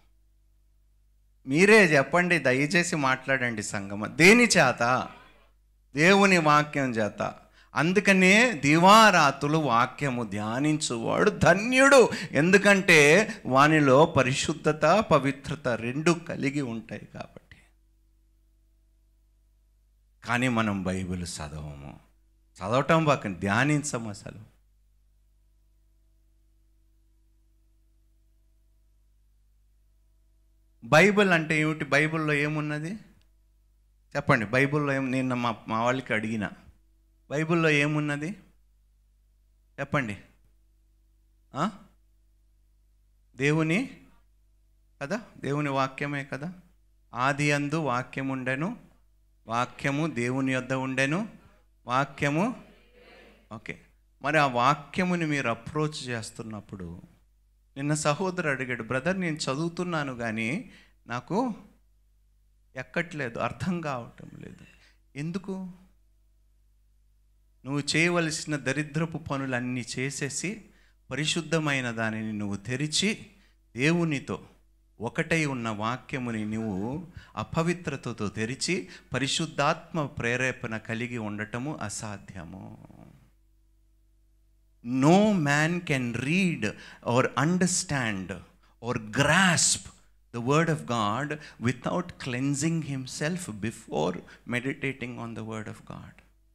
మీరే చెప్పండి దయచేసి మాట్లాడండి సంగమ దేని చేత దేవుని వాక్యం చేత అందుకనే దివారాతులు వాక్యము ధ్యానించువాడు ధన్యుడు ఎందుకంటే వానిలో పరిశుద్ధత పవిత్రత రెండు కలిగి ఉంటాయి కాబట్టి కానీ మనం బైబిల్ చదవము చదవటం పక్కన ధ్యానించము అసలు బైబిల్ అంటే ఏమిటి బైబిల్లో ఏమున్నది చెప్పండి బైబిల్లో ఏం నేను మా మా వాళ్ళకి అడిగిన బైబిల్లో ఏమున్నది చెప్పండి ఆ? దేవుని కదా దేవుని వాక్యమే కదా ఆది అందు వాక్యం ఉండెను వాక్యము దేవుని యొద్ద ఉండెను వాక్యము ఓకే మరి ఆ వాక్యముని మీరు అప్రోచ్ చేస్తున్నప్పుడు నిన్న సహోదరు అడిగాడు బ్రదర్ నేను చదువుతున్నాను కానీ నాకు ఎక్కట్లేదు అర్థం కావటం లేదు ఎందుకు నువ్వు చేయవలసిన దరిద్రపు పనులన్నీ చేసేసి పరిశుద్ధమైన దానిని నువ్వు తెరిచి దేవునితో ఒకటై ఉన్న వాక్యముని నువ్వు అపవిత్రతతో తెరిచి పరిశుద్ధాత్మ ప్రేరేపణ కలిగి ఉండటము అసాధ్యము no man can read or understand or grasp the word of God without cleansing himself before meditating on the word of God.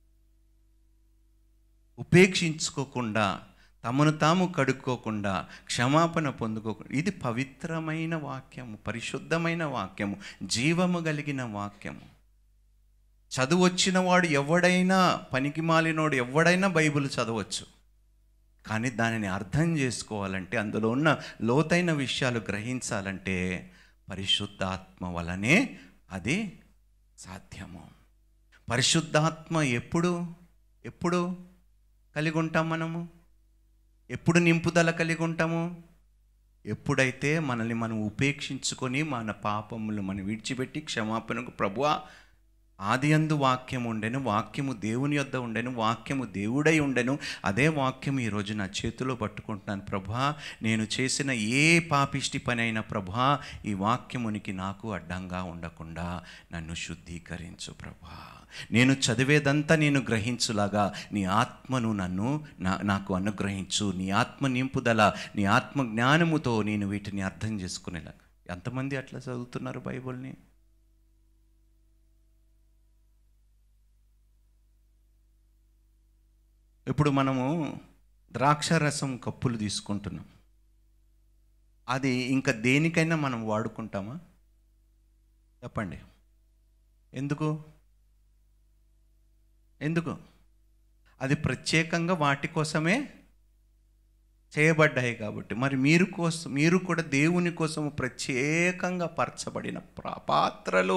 ఉపేక్షించుకోకుండా తమను తాము కడుక్కోకుండా క్షమాపణ పొందుకోకుండా ఇది పవిత్రమైన వాక్యము పరిశుద్ధమైన వాక్యము జీవము కలిగిన వాక్యము చదువు వచ్చిన వాడు ఎవడైనా పనికి మాలినోడు ఎవడైనా బైబిల్ చదవచ్చు కానీ దానిని అర్థం చేసుకోవాలంటే అందులో ఉన్న లోతైన విషయాలు గ్రహించాలంటే పరిశుద్ధాత్మ వలనే అది సాధ్యము పరిశుద్ధాత్మ ఎప్పుడు ఎప్పుడు కలిగి ఉంటాం మనము ఎప్పుడు నింపుదల కలిగి ఉంటాము ఎప్పుడైతే మనల్ని మనం ఉపేక్షించుకొని మన పాపములు మనం విడిచిపెట్టి క్షమాపణకు ప్రభువా ఆది అందు వాక్యం ఉండెను వాక్యము దేవుని యొద్ద ఉండెను వాక్యము దేవుడై ఉండెను అదే వాక్యం ఈరోజు నా చేతిలో పట్టుకుంటున్నాను ప్రభా నేను చేసిన ఏ పాపిష్టి పని అయినా ప్రభా ఈ వాక్యమునికి నాకు అడ్డంగా ఉండకుండా నన్ను శుద్ధీకరించు ప్రభా నేను చదివేదంతా నేను గ్రహించులాగా నీ ఆత్మను నన్ను నా నాకు అనుగ్రహించు నీ ఆత్మ నింపుదల నీ ఆత్మ జ్ఞానముతో నేను వీటిని అర్థం చేసుకునేలా ఎంతమంది అట్లా చదువుతున్నారు బైబిల్ని ఇప్పుడు మనము ద్రాక్షారసం కప్పులు తీసుకుంటున్నాం అది ఇంకా దేనికైనా మనం వాడుకుంటామా చెప్పండి ఎందుకు ఎందుకు అది ప్రత్యేకంగా వాటి కోసమే చేయబడ్డాయి కాబట్టి మరి మీరు కోసం మీరు కూడా దేవుని కోసం ప్రత్యేకంగా పరచబడిన ప్రా- పాత్రలు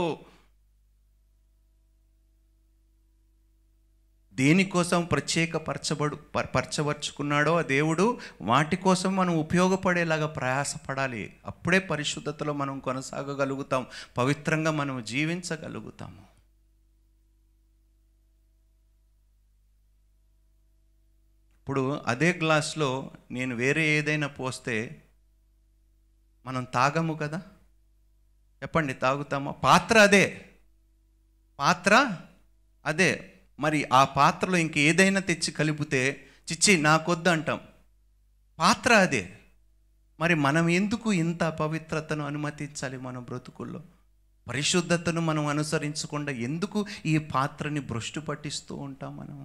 దేనికోసం ప్రత్యేక పరచబడు ప- పరచబరుచుకున్నాడో ఆ దేవుడు వాటి కోసం మనం ఉపయోగపడేలాగా ప్రయాసపడాలి అప్పుడే పరిశుద్ధతలో మనం కొనసాగగలుగుతాం పవిత్రంగా మనం జీవించగలుగుతాము ఇప్పుడు అదే గ్లాస్లో నేను వేరే ఏదైనా పోస్తే మనం తాగము కదా చెప్పండి తాగుతామా పాత్ర అదే పాత్ర అదే మరి ఆ పాత్రలో ఇంక ఏదైనా తెచ్చి కలిపితే చిచ్చి నాకొద్దు అంటాం పాత్ర అదే మరి మనం ఎందుకు ఇంత పవిత్రతను అనుమతించాలి మన బ్రతుకుల్లో పరిశుద్ధతను మనం అనుసరించకుండా ఎందుకు ఈ పాత్రని భ్రష్టు పట్టిస్తూ ఉంటాం మనం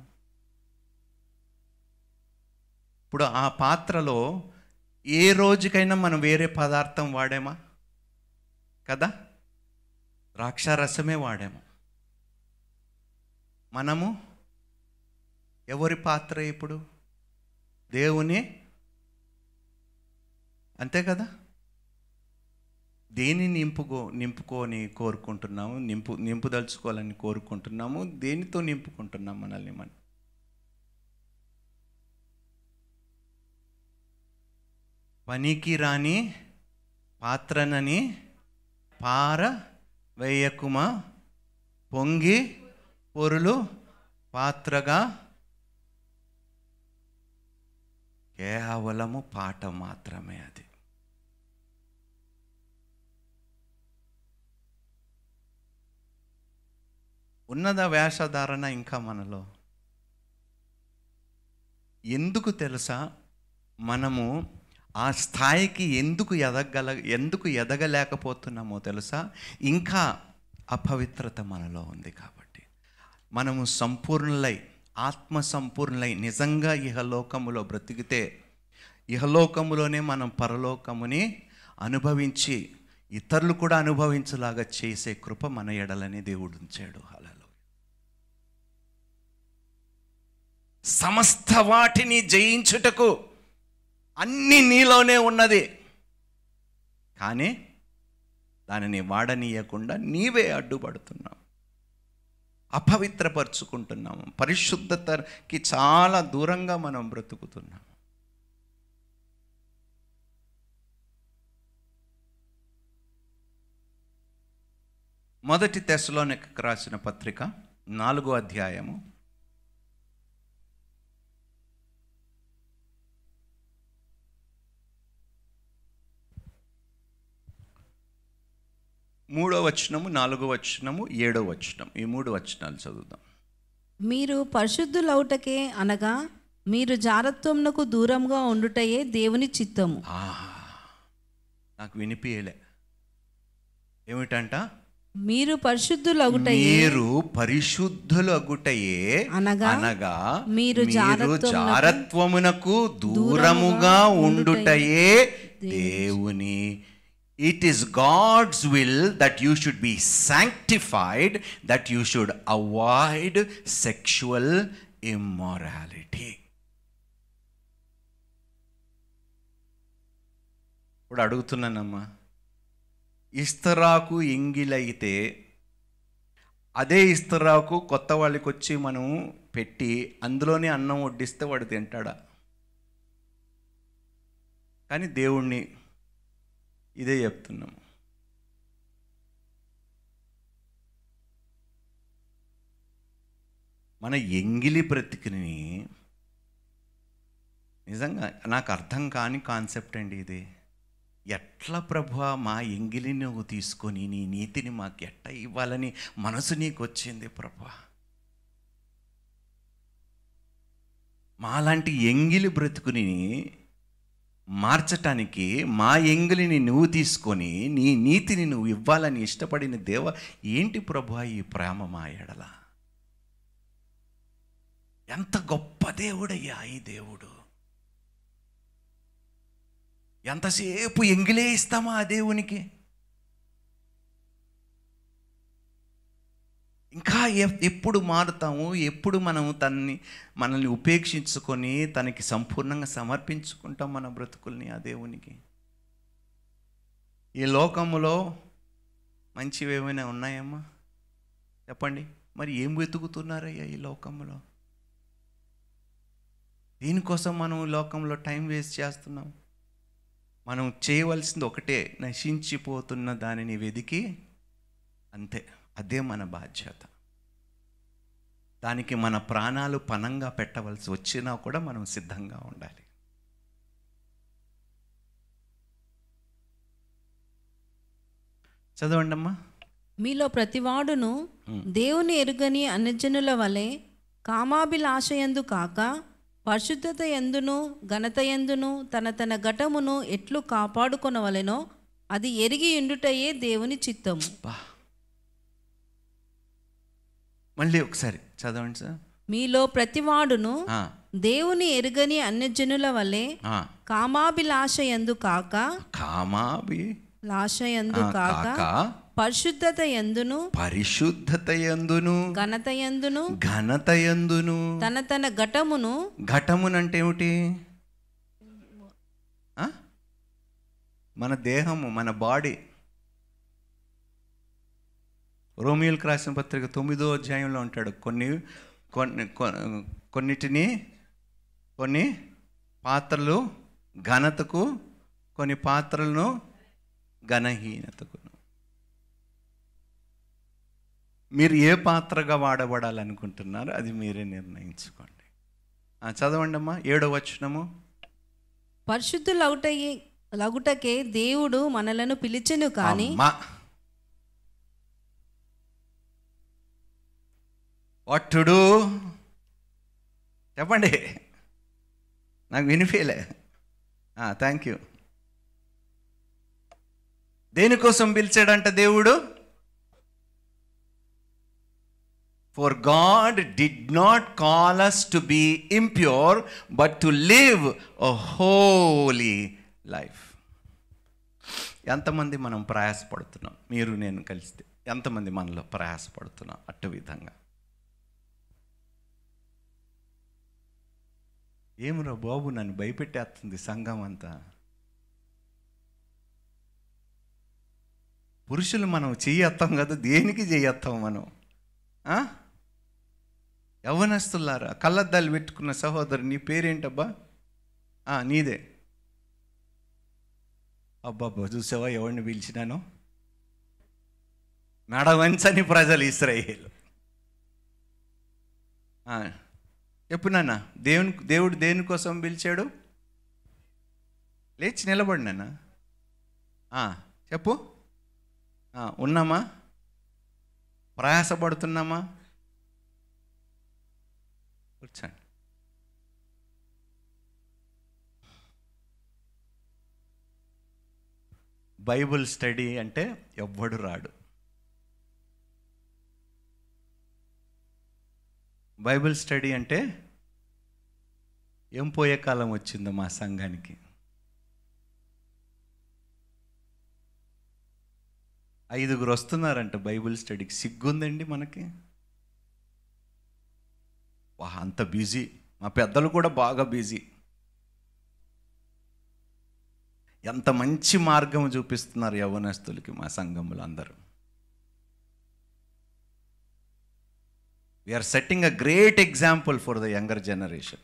ఇప్పుడు ఆ పాత్రలో ఏ రోజుకైనా మనం వేరే పదార్థం వాడామా కదా ద్రాక్షారసమే వాడాము మనము ఎవరి పాత్ర ఇప్పుడు దేవుని అంతే కదా దేని నింపుకో నింపుకొని కోరుకుంటున్నాము నింపు నింపుదలుచుకోవాలని కోరుకుంటున్నాము దేనితో నింపుకుంటున్నాం మనల్ని మనం పనికి రాని పాత్రనని పార వేయకుమా పొంగి పొరులు పాత్రగా కేవలము పాట మాత్రమే అది ఉన్నద వేషధారణ ఇంకా మనలో ఎందుకు తెలుసా మనము ఆ స్థాయికి ఎందుకు ఎదగల ఎందుకు ఎదగలేకపోతున్నామో తెలుసా ఇంకా అపవిత్రత మనలో ఉంది కాబట్టి మనము సంపూర్ణులై ఆత్మ సంపూర్ణులై నిజంగా ఇహలోకములో బ్రతికితే ఇహలోకములోనే మనం పరలోకముని అనుభవించి ఇతరులు కూడా అనుభవించేలాగా చేసే కృప మన ఎడలని దేవుడు ఉంచాడు అలలో సమస్త వాటిని జయించుటకు అన్ని నీలోనే ఉన్నది కానీ దానిని వాడనీయకుండా నీవే అడ్డుపడుతున్నావు అపవిత్రపరుచుకుంటున్నాము పరిశుద్ధతకి చాలా దూరంగా మనం బ్రతుకుతున్నాము మొదటి తెశలోనికి రాసిన పత్రిక నాలుగో అధ్యాయము మూడో వచనము నాలుగో వచనము ఏడో వచనం ఈ మూడు వచనాలు చదువుదాం మీరు పరిశుద్ధులౌటకే అనగా మీరు జారత్వమునకు దూరంగా ఉండుటయే దేవుని చిత్తము ఆహా నాకు వినిపించలే ఏమిటంట మీరు పరిశుద్ధులగుటయే మీరు పరిశుద్ధులు అగుటయే అనగా అనగా మీరు మీరు జారత్వమునకు జారత్వమునకు దూరముగా ఉండుటయే దేవుని it is God's will that you should be sanctified that you should avoid sexual immorality ఇప్పుడు అడుగుతున్నానమ్మా ఇస్తరాకు ఎంగిలైతే అదే ఇస్తరాకు కొత్త వాళ్ళకి వచ్చి మనం పెట్టి అందులోనే అన్నం వడ్డిస్తే వాడు తింటాడా కానీ దేవుణ్ణి ఇదే చెప్తున్నాము మన ఎంగిలి బ్రతికిని నిజంగా నాకు అర్థం కాని కాన్సెప్ట్ అండి ఇది ఎట్లా ప్రభు మా ఎంగిలిని నువ్వు తీసుకొని నీ నీతిని మాకు ఎట్ట ఇవ్వాలని మనసు నీకు వచ్చింది ప్రభా మాలాంటి ఎంగిలి బ్రతుకుని మార్చటానికి మా ఎంగిలిని నువ్వు తీసుకొని నీ నీతిని నువ్వు ఇవ్వాలని ఇష్టపడిన దేవ ఏంటి ప్రభు ఈ ప్రేమ మా ఎడల ఎంత గొప్ప దేవుడయ్యా ఈ దేవుడు ఎంతసేపు ఎంగిలే ఇస్తామా ఆ దేవునికి ఇంకా ఎ- ఎప్పుడు మారుతాము ఎప్పుడు మనం తనని మనల్ని ఉపేక్షించుకొని తనకి సంపూర్ణంగా సమర్పించుకుంటాం మన బ్రతుకుల్ని ఆ దేవునికి ఈ లోకములో మంచివి ఏమైనా ఉన్నాయమ్మా చెప్పండి మరి ఏం వెతుకుతున్నారయ్యా ఈ లోకంలో దీనికోసం మనం ఈ లోకంలో టైం వేస్ట్ చేస్తున్నాం మనం చేయవలసింది ఒకటే నశించిపోతున్న దానిని వెదికి అంతే అదే మన బాధ్యత దానికి మన ప్రాణాలు పనంగా పెట్టవలసి వచ్చినా కూడా మనం సిద్ధంగా ఉండాలి చదవండి అమ్మా మీలో ప్రతివాడును దేవుని ఎరుగని అన్యజనుల వలె కామాభిలాషయందు కాక పరిశుద్ధత ఎందును ఘనత ఎందును తన తన ఘటమును ఎట్లు కాపాడుకొనవలెనో అది ఎరిగి ఉండుటయే దేవుని చిత్తము బా మళ్ళీ ఒకసారి చదవండి సార్ మీలో ప్రతివాడును ఆ, దేవుని ఎరుగని అన్యజనుల వలె ఆ. కామాభిలాషయందు కాక కామాభి లాషయందు ఆ, కాక కాక పరిశుద్ధత ఎందును పరిశుద్ధత ఎందును ఘనత ఎందును ఘనత ఎందును తన తన ఘటమును ఘటమునంటే ఏమిటి ఆ? మన దేహము మన బాడీ రోమియోలకు రాసిన పత్రిక తొమ్మిదో అధ్యాయంలో ఉంటాడు కొన్ని కొన్ని కొ- కొన్నిటిని కొన్ని పాత్రలు ఘనతకు కొన్ని పాత్రలను ఘనహీనతకు మీరు ఏ పాత్రగా వాడబడాలనుకుంటున్నారో అది మీరే నిర్ణయించుకోండి ఆ, చదవండి అమ్మా ఏడో వచనము పరిశుద్ధులగుటయే లగుటకే దేవుడు మనలను పిలిచెను కాని అమ్మా వాట్ టు డూ చెప్పండి నాకు వినిపించలే థ్యాంక్ యూ దేనికోసం పిలిచాడంట దేవుడు for God did not call us to be impure but to live a holy life ఎంతమంది మనం ప్రయాసపడుతున్నాం మీరు నేను కలిస్తే ఎంతమంది మనలో ప్రయాసపడుతున్నాం అట్టు విధంగా ఏమురా బాబు నన్ను భయపెట్టేస్తుంది సంఘం అంతా పురుషులు మనం చెయ్యత్తాం కదా దేనికి చెయ్యత్తాం మనం ఆ? యవ్వనస్తులారా కళ్ళద్దాలు పెట్టుకున్న సహోదరు నీ పేరేంటబ్బా ఆ, నీదే అబ్బాబ్బా చూసావా ఎవరిని పిలిచినాను మెడ వంచని ప్రజలు ఇస్రాయేల్ ఆ, చెప్పు నాన్న దేవుని దేవుడు దేనికోసం పిలిచాడు లేచి నిలబడి నాన్న ఆ, చెప్పు ఆ, ఉన్నామా ప్రయాసపడుతున్నామా కూర్చోండి బైబుల్ స్టడీ అంటే ఎవ్వడు రాడు బైబిల్ స్టడీ అంటే ఏం పోయే కాలం వచ్చిందో మా సంఘానికి ఐదుగురు వస్తున్నారంట బైబిల్ స్టడీకి సిగ్గుందండి మనకి వా అంత బిజీ మా పెద్దలు కూడా బాగా బిజీ ఎంత మంచి మార్గం చూపిస్తున్నారు యవ్వనస్తులకి మా సంఘంలో అందరూ we are setting a great example for the younger generation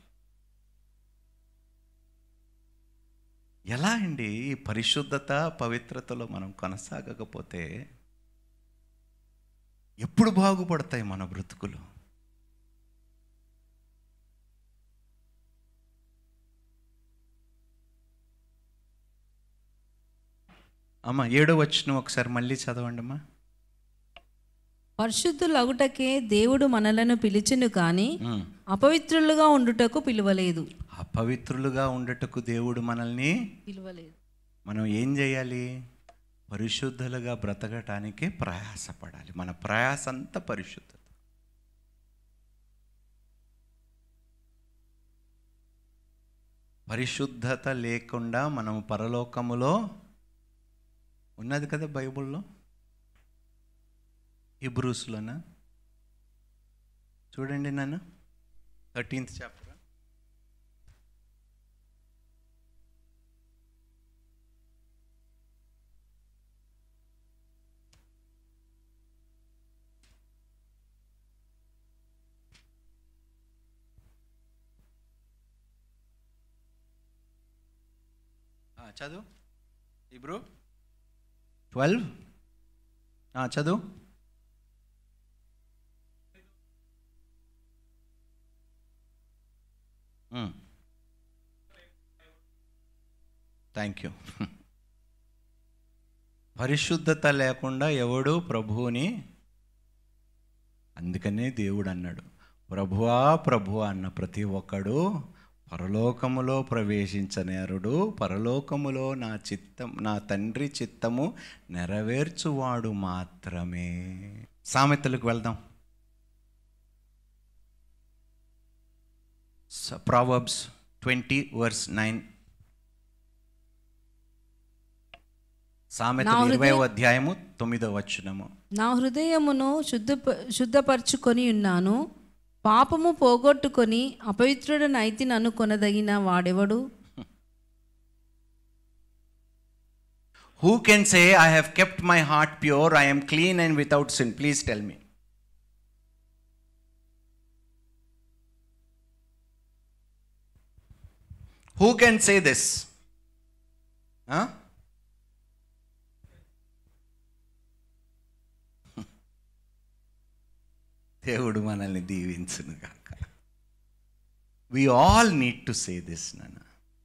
ఎలా అండి ఈ పరిశుద్ధత పవిత్రతలో మనం కొనసాగకపోతే ఎప్పుడు బాగుపడతాయి మన బ్రతుకులు అమ్మ ఏడో వచ్చిన ఒకసారి మళ్ళీ చదవండి అమ్మా పరిశుద్ధులగుటకే దేవుడు మనలను పిలిచెను కానీ అపవిత్రులుగా ఉండుటకు పిలువలేదు అపవిత్రులుగా ఉండటకు దేవుడు మనల్ని పిలువలేదు మనం ఏం చేయాలి పరిశుద్ధులుగా బ్రతకటానికి ప్రయాసపడాలి మన ప్రయాస అంతా పరిశుద్ధత పరిశుద్ధత లేకుండా మనం పరలోకములో ఉన్నది కదా బైబిల్లో ఇబ్రూస్లోనా చూడండి నన్ను థర్టీన్త్ చాప్టర్ చదువు ఇబ్రూ ట్వెల్వ్ చదువు థ్యాంక్ యూ పరిశుద్ధత లేకుండా ఎవడు ప్రభువుని అందుకనే దేవుడు అన్నాడు ప్రభువా ప్రభువా అన్న ప్రతి ఒక్కడు పరలోకములో ప్రవేశించనేరుడు పరలోకములో నా చిత్తం నా తండ్రి చిత్తము నెరవేర్చువాడు మాత్రమే సామెతలకు వెళ్దాం ప్రావర్బ్స్ ట్వంటీ వర్స్ నైన్ సామెతలు ఇరవై అధ్యాయము తొమ్మిదో వచ్చునము నా హృదయమును శుద్ధ శుద్ధపరచుకొని ఉన్నాను పాపము పోగొట్టుకొని అపవిత్రుడనైతి నన్ను కొనదగిన వాడెవడు who can say I have kept my heart pure I am clean and without sin please tell me who can say this దేవుడు మనల్ని దీవించును కాక we all need to say this నాన్న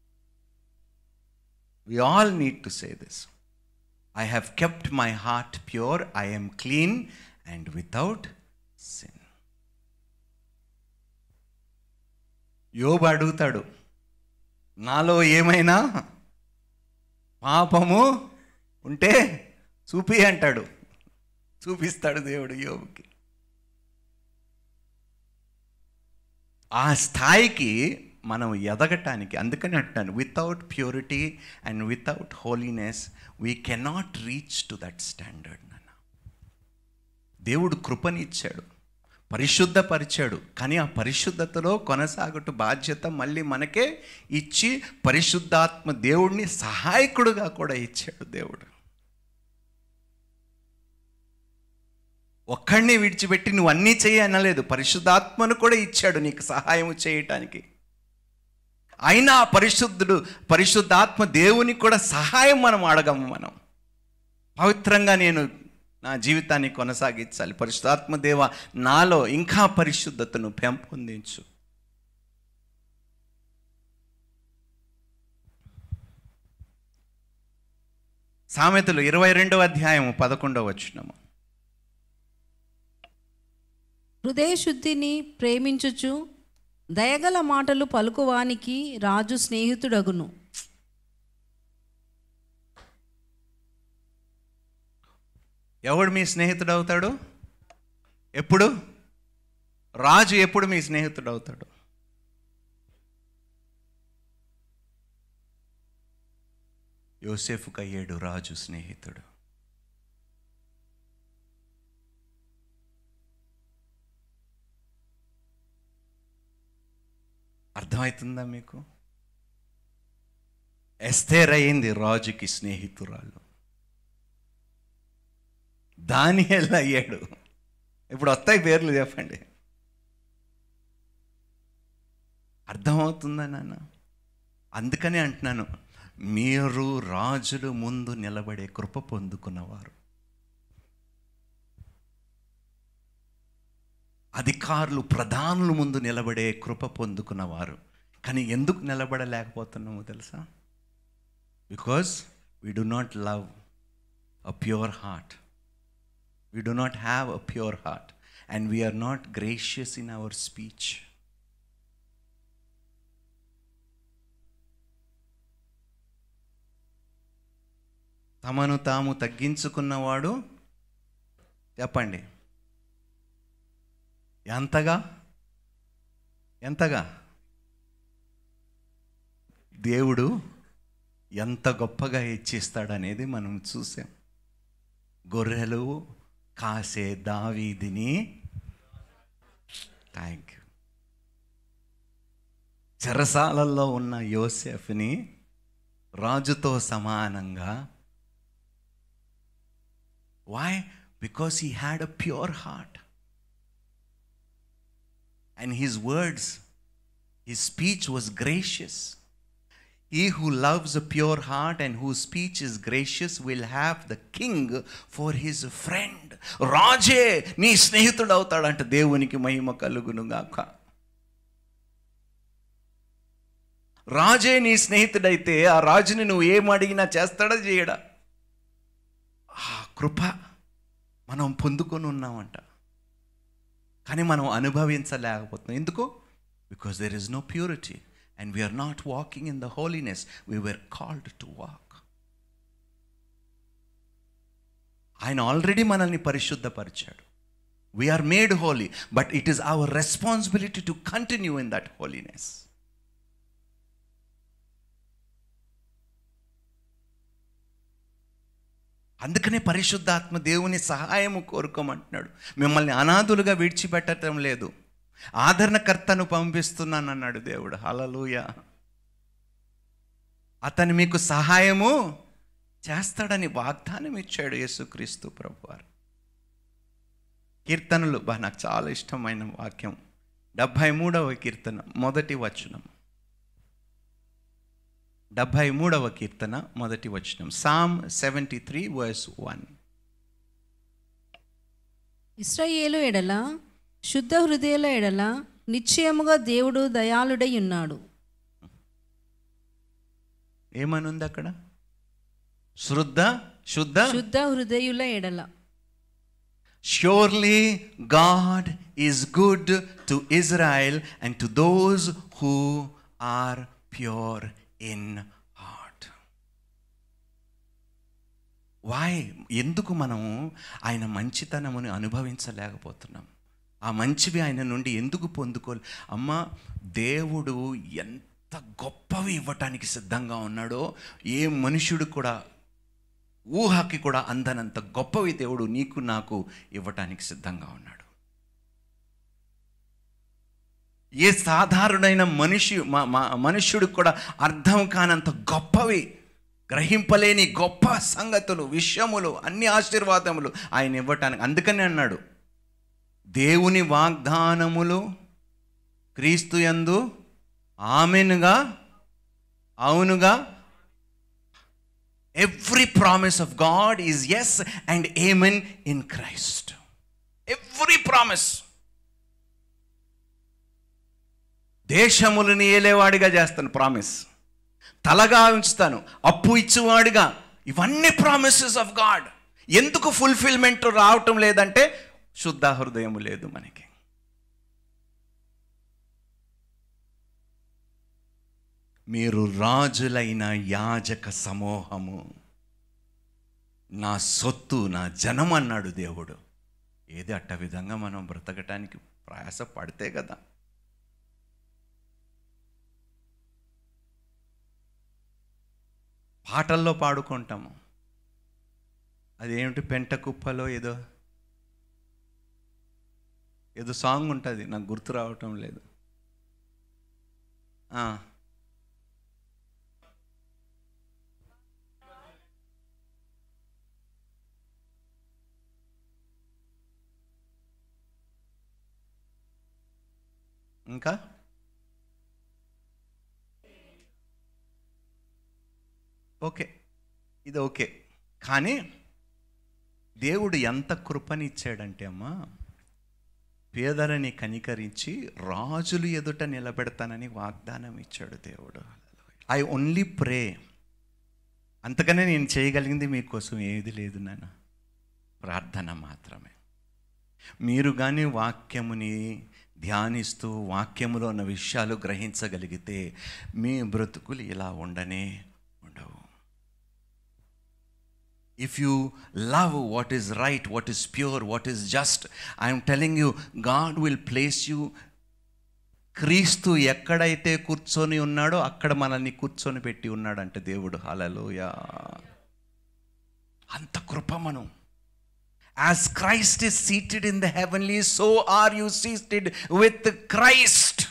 we all need to say this I have kept my heart pure I am clean and without sin యోబు అడుగుతాడు నాలో ఏమైనా పాపము ఉంటే చూపి అంటాడు చూపిస్తాడు దేవుడు యోబుకి ఆ స్థాయికి మనం ఎదగటానికి అందుకని అంటున్నాను without purity and without holiness we cannot reach to that standard నాన్న దేవుడు కృపనిచ్చాడు పరిశుద్ధపరిచాడు కానీ ఆ పరిశుద్ధతలో కొనసాగటు బాధ్యత మళ్ళీ మనకే ఇచ్చి పరిశుద్ధాత్మ దేవుడిని సహాయకుడుగా కూడా ఇచ్చాడు దేవుడు ఒక్కడిని విడిచిపెట్టి నువ్వు అన్నీ చేయి అనలేదు పరిశుద్ధాత్మను కూడా ఇచ్చాడు నీకు సహాయం చేయటానికి అయినా ఆ పరిశుద్ధుడు పరిశుద్ధాత్మ దేవునికి కూడా సహాయం మనం అడగము మనం పవిత్రంగా నేను నా జీవితాన్ని కొనసాగించాలి పరిశుద్ధాత్మ దేవ నాలో ఇంకా పరిశుద్ధతను పెంపొందించు సామెతలు ఇరవై రెండవ అధ్యాయం పదకొండవ వచ్చినము హృదయ శుద్ధిని ప్రేమించుచు దయగల మాటలు పలుకువానికి రాజు స్నేహితుడగును ఎవడు మీ స్నేహితుడు అవుతాడు ఎప్పుడు రాజు ఎప్పుడు మీ స్నేహితుడు అవుతాడు యోసేఫుకు అయ్యాడు రాజు స్నేహితుడు అర్థమవుతుందా మీకు ఎస్తేర్ అయింది రాజుకి స్నేహితురాలు దానియల్ అయ్యాడు ఇప్పుడు వస్తాయి పేర్లు చెప్పండి అర్థమవుతుందా నాన్న అందుకనే అంటున్నాను మీరు రాజులు ముందు నిలబడే కృప పొందుకున్నవారు అధికారులు ప్రధానుల ముందు నిలబడే కృప పొందుకున్నవారు కానీ ఎందుకు నిలబడలేకపోతున్నామో తెలుసా because we do not love a pure heart. We do not have a pure heart, and we are not gracious in our speech. తమను తాము తగ్గించుకున్నవాడు చెప్పండి ఎంతగా ఎంతగా దేవుడు ఎంత గొప్పగా హెచ్చిస్తాడనేది మనం చూసాం గొర్రెలు కాసే దావీదిని థ్యాంక్ యూ చెరసాలల్లో ఉన్న యోసెఫ్ని రాజుతో సమానంగా why because he had a pure heart and his words, his speech was gracious. He who loves a pure heart and whose speech is gracious will have the king for his friend. రాజే నీ స్నేహితుడు అవుతాడంట దేవునికి మహిమ కలుగును గాక రాజే నీ స్నేహితుడైతే ఆ రాజుని నువ్వు ఏం అడిగినా చేస్తాడా చేయడా ఆ కృప మనం పొందుకొని ఉన్నామంట కానీ మనం అనుభవించలేకపోతున్నాం ఎందుకు because there is no purity and we are not walking in the holiness we were called to walk ఆయన ఆల్రెడీ మనల్ని పరిశుద్ధపరిచాడు we are made holy but it is our responsibility to continue in that holiness అందుకనే పరిశుద్ధాత్మ దేవుని సహాయము కోరుకోమంటున్నాడు మిమ్మల్ని అనాథులుగా విడిచిపెట్టడం లేదు ఆదరణకర్తను పంపిస్తున్నాను అన్నాడు దేవుడు హలలుయ అతను మీకు సహాయము చేస్తాడని వాగ్దానం ఇచ్చాడు యేసుక్రీస్తు ప్రభువారు కీర్తనలు బా నాకు చాలా ఇష్టమైన వాక్యం డెబ్భై మూడవ కీర్తన మొదటి వచనం డెబ్భై మూడవ కీర్తన మొదటి వచనం Psalm seventy three verse one ఇస్రాయేలు ఎడల శుద్ధ హృదయుల ఎడల నిశ్చయముగా దేవుడు దయాళుడై ఉన్నాడు ఏమనుంది అక్కడ శుద్ధ శుద్ధ శుద్ధ హృదయుల ఎడల Surely God is good to Israel and to those who are pure in heart. Why ఎందుకు మనము ఆయన మంచితనముని అనుభవించలేకపోతున్నాం ఆ మంచివి ఆయన నుండి ఎందుకు పొందుకోలే అమ్మ దేవుడు ఎంత గొప్పవి ఇవ్వటానికి సిద్ధంగా ఉన్నాడో ఏ మనుషుడు కూడా ఊహకి కూడా అందనంత గొప్పవి దేవుడు నీకు నాకు ఇవ్వటానికి సిద్ధంగా ఉన్నాడు ఏ సాధారణమైన మనిషి మ- మ- మనుష్యుడు కూడా అర్థం కానంత గొప్పవి గ్రహింపలేని గొప్ప సంగతులు విషయములు అన్ని ఆశీర్వాదములు ఆయన ఇవ్వటానికి అందుకని అన్నాడు దేవుని వాగ్దానములు క్రీస్తు యందు ఆమెనుగా అవునుగా Every promise of God is yes and amen in Christ. Every promise. దేశములను ఏలేవాడిగా చేస్తాను ప్రామిస్ తలగా ఉంచుతాను అప్పు ఇచ్చేవాడిగా ఇవన్నీ ప్రామిసెస్ ఆఫ్ గాడ్ ఎందుకు ఫుల్ఫిల్మెంట్ రావటం లేదంటే శుద్ధ హృదయం లేదు మనకి మీరు రాజులైన యాజక సమూహము నా సొత్తు నా జనం అన్నాడు దేవుడు ఏది అట్ట విధంగా మనం బ్రతకటానికి ప్రయాస పడితే కదా పాటల్లో పాడుకుంటాము అదేమిటి పెంట కుప్పలో ఏదో ఏదో సాంగ్ ఉంటుంది నాకు గుర్తు రావటం లేదు ఆ. ఇంకా ఓకే ఇది ఓకే కానీ దేవుడు ఎంత కృపనిచ్చాడంటే అమ్మా పేదలని కనికరించి రాజులు ఎదుట నిలబెడతానని వాగ్దానం ఇచ్చాడు దేవుడు ఐ ఓన్లీ ప్రే అంతకనే నేను చేయగలిగింది మీకోసం ఏది లేదు నాన్న ప్రార్థన మాత్రమే మీరు కానీ వాక్యముని ధ్యానిస్తూ వాక్యములో ఉన్న విషయాలు గ్రహించగలిగితే మీ బ్రతుకులు ఇలా ఉండనే ఉండవు if you love what is right what is pure what is just I am telling you God will place you క్రీస్తు ఎక్కడైతే కూర్చొని ఉన్నాడో అక్కడ మనల్ని కూర్చొని పెట్టి ఉన్నాడంటే దేవుడు హలలోయా అంత కృప మనం as Christ is seated in the heavenly so are you seated with Christ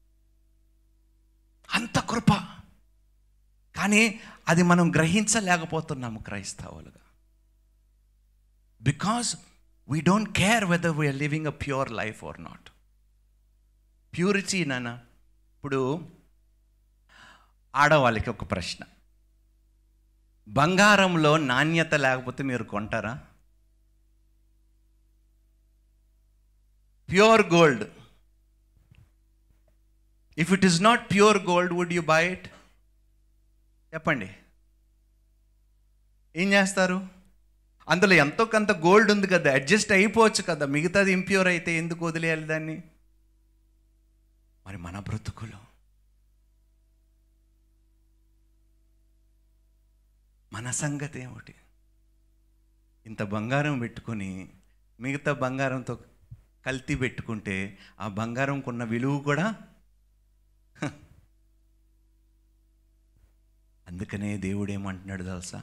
అంత కృప కానీ అది మనం గ్రహించలేకపోతున్నాము క్రైస్తవులుగా because we don't care whether we are living a pure life or not purity నాన్న ఇప్పుడు ఆడవాళ్ళకి ఒక ప్రశ్న బంగారంలో నాణ్యత లేకపోతే మీరు కొంటారా pure gold if it is not pure gold would you buy it చెప్పండి ఏం చేస్తారు అందులో ఎంతో కొంత గోల్డ్ ఉంది కదా అడ్జస్ట్ అయిపోవచ్చు కదా మిగతాది ఇంప్యూర్ అయితే ఎందుకు వదిలేయాలి దాన్ని మరి మన బ్రతుకులు మన సంగతి ఏమిటి ఇంత బంగారం పెట్టుకొని మిగతా బంగారంతో కల్తీ పెట్టుకుంటే ఆ బంగారంకున్న విలువ కూడా హ. అందుకనే దేవుడు ఏమంటున్నాడు తెలుసా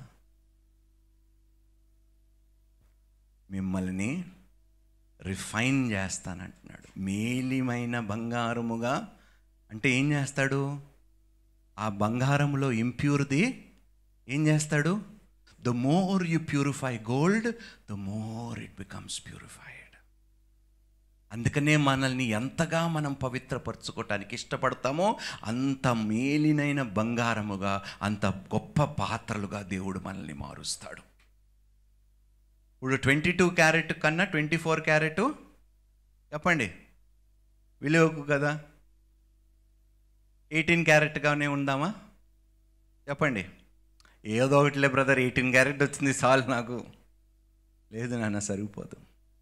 మిమ్మల్ని రిఫైన్ చేస్తానంటున్నాడు మేలిమైన బంగారముగా అంటే ఏం చేస్తాడు ఆ బంగారంలో ఇంప్యూర్ది ఏం చేస్తాడు the more you purify gold the more it becomes purified అందుకనే మనల్ని ఎంతగా మనం పవిత్రపరచుకోవటానికి ఇష్టపడతామో అంత మేలినైన బంగారముగా అంత గొప్ప పాత్రలుగా దేవుడు మనల్ని మారుస్తాడు ఇప్పుడు ట్వంటీ టూ క్యారెట్ కన్నా ట్వంటీ ఫోర్ క్యారెట్ చెప్పండి విలువకు కదా ఎయిటీన్ క్యారెట్గానే ఉందామా చెప్పండి ఏదో ఒకటిలే బ్రదర్ ఎయిటీన్ క్యారెట్ వచ్చింది చాలు నాకు లేదు నాన్న సరిపోదు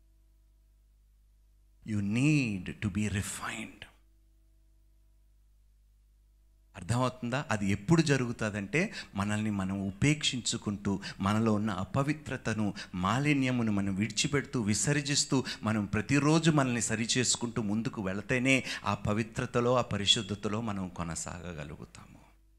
you need to be refined అర్థమవుతుందా అది ఎప్పుడు జరుగుతుందంటే మనల్ని మనం ఉపేక్షించుకుంటూ మనలో ఉన్న అపవిత్రతను మాలిన్యమును మనం విడిచిపెడుతూ విసర్జిస్తూ మనం ప్రతిరోజు మనల్ని సరిచేసుకుంటూ ముందుకు వెళితేనే ఆ పవిత్రతలో ఆ పరిశుద్ధతలో మనం కొనసాగగలుగుతాము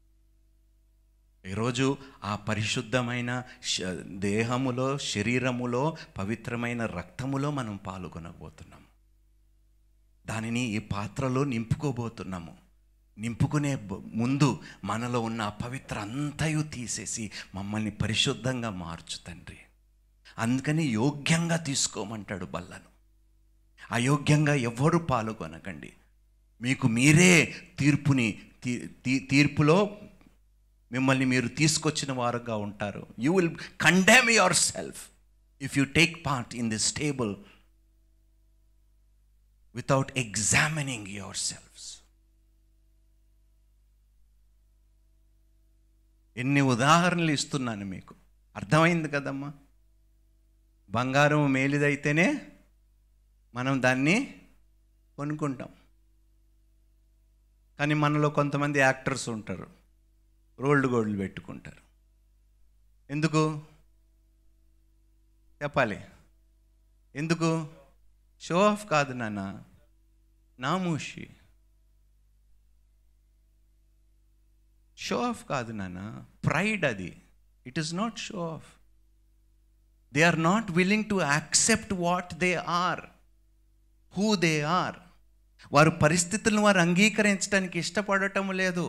ఈరోజు ఆ పరిశుద్ధమైన శ- దేహములో శరీరములో పవిత్రమైన రక్తములో మనం పాల్గొనబోతున్నాము దానిని ఈ పాత్రలో నింపుకోబోతున్నాము నింపుకునే బ- ముందు మనలో ఉన్న అపవిత్ర అంతయు తీసేసి మమ్మల్ని పరిశుద్ధంగా మార్చు తండ్రి అందుకని యోగ్యంగా తీసుకోమంటాడు బల్లను అయోగ్యంగా ఎవ్వరు పాల్గొనకండి మీకు మీరే తీర్పుని తీ- తీ- తీర్పులో మిమ్మల్ని మీరు తీసుకొచ్చిన వారుగా ఉంటారు you will condemn yourself if you take part in this table without examining yourselves ఎన్ని ఉదాహరణలు ఇస్తున్నాను మీకు అర్థమైంది కదమ్మా బంగారం మేలిదైతేనే మనం దాన్ని కొనుక్కుంటాం కానీ మనలో కొంతమంది యాక్టర్స్ ఉంటారు రోల్డ్ గోల్డ్ పెట్టుకుంటారు ఎందుకు చెప్పాలి ఎందుకు షో ఆఫ్ కాదు నాన్న నామూషి షో ఆఫ్ కాదు నాన్న ప్రైడ్ అది it is not show off they are not willing to accept what they are who they are వారు పరిస్థితులను వారు అంగీకరించడానికి ఇష్టపడటం లేదు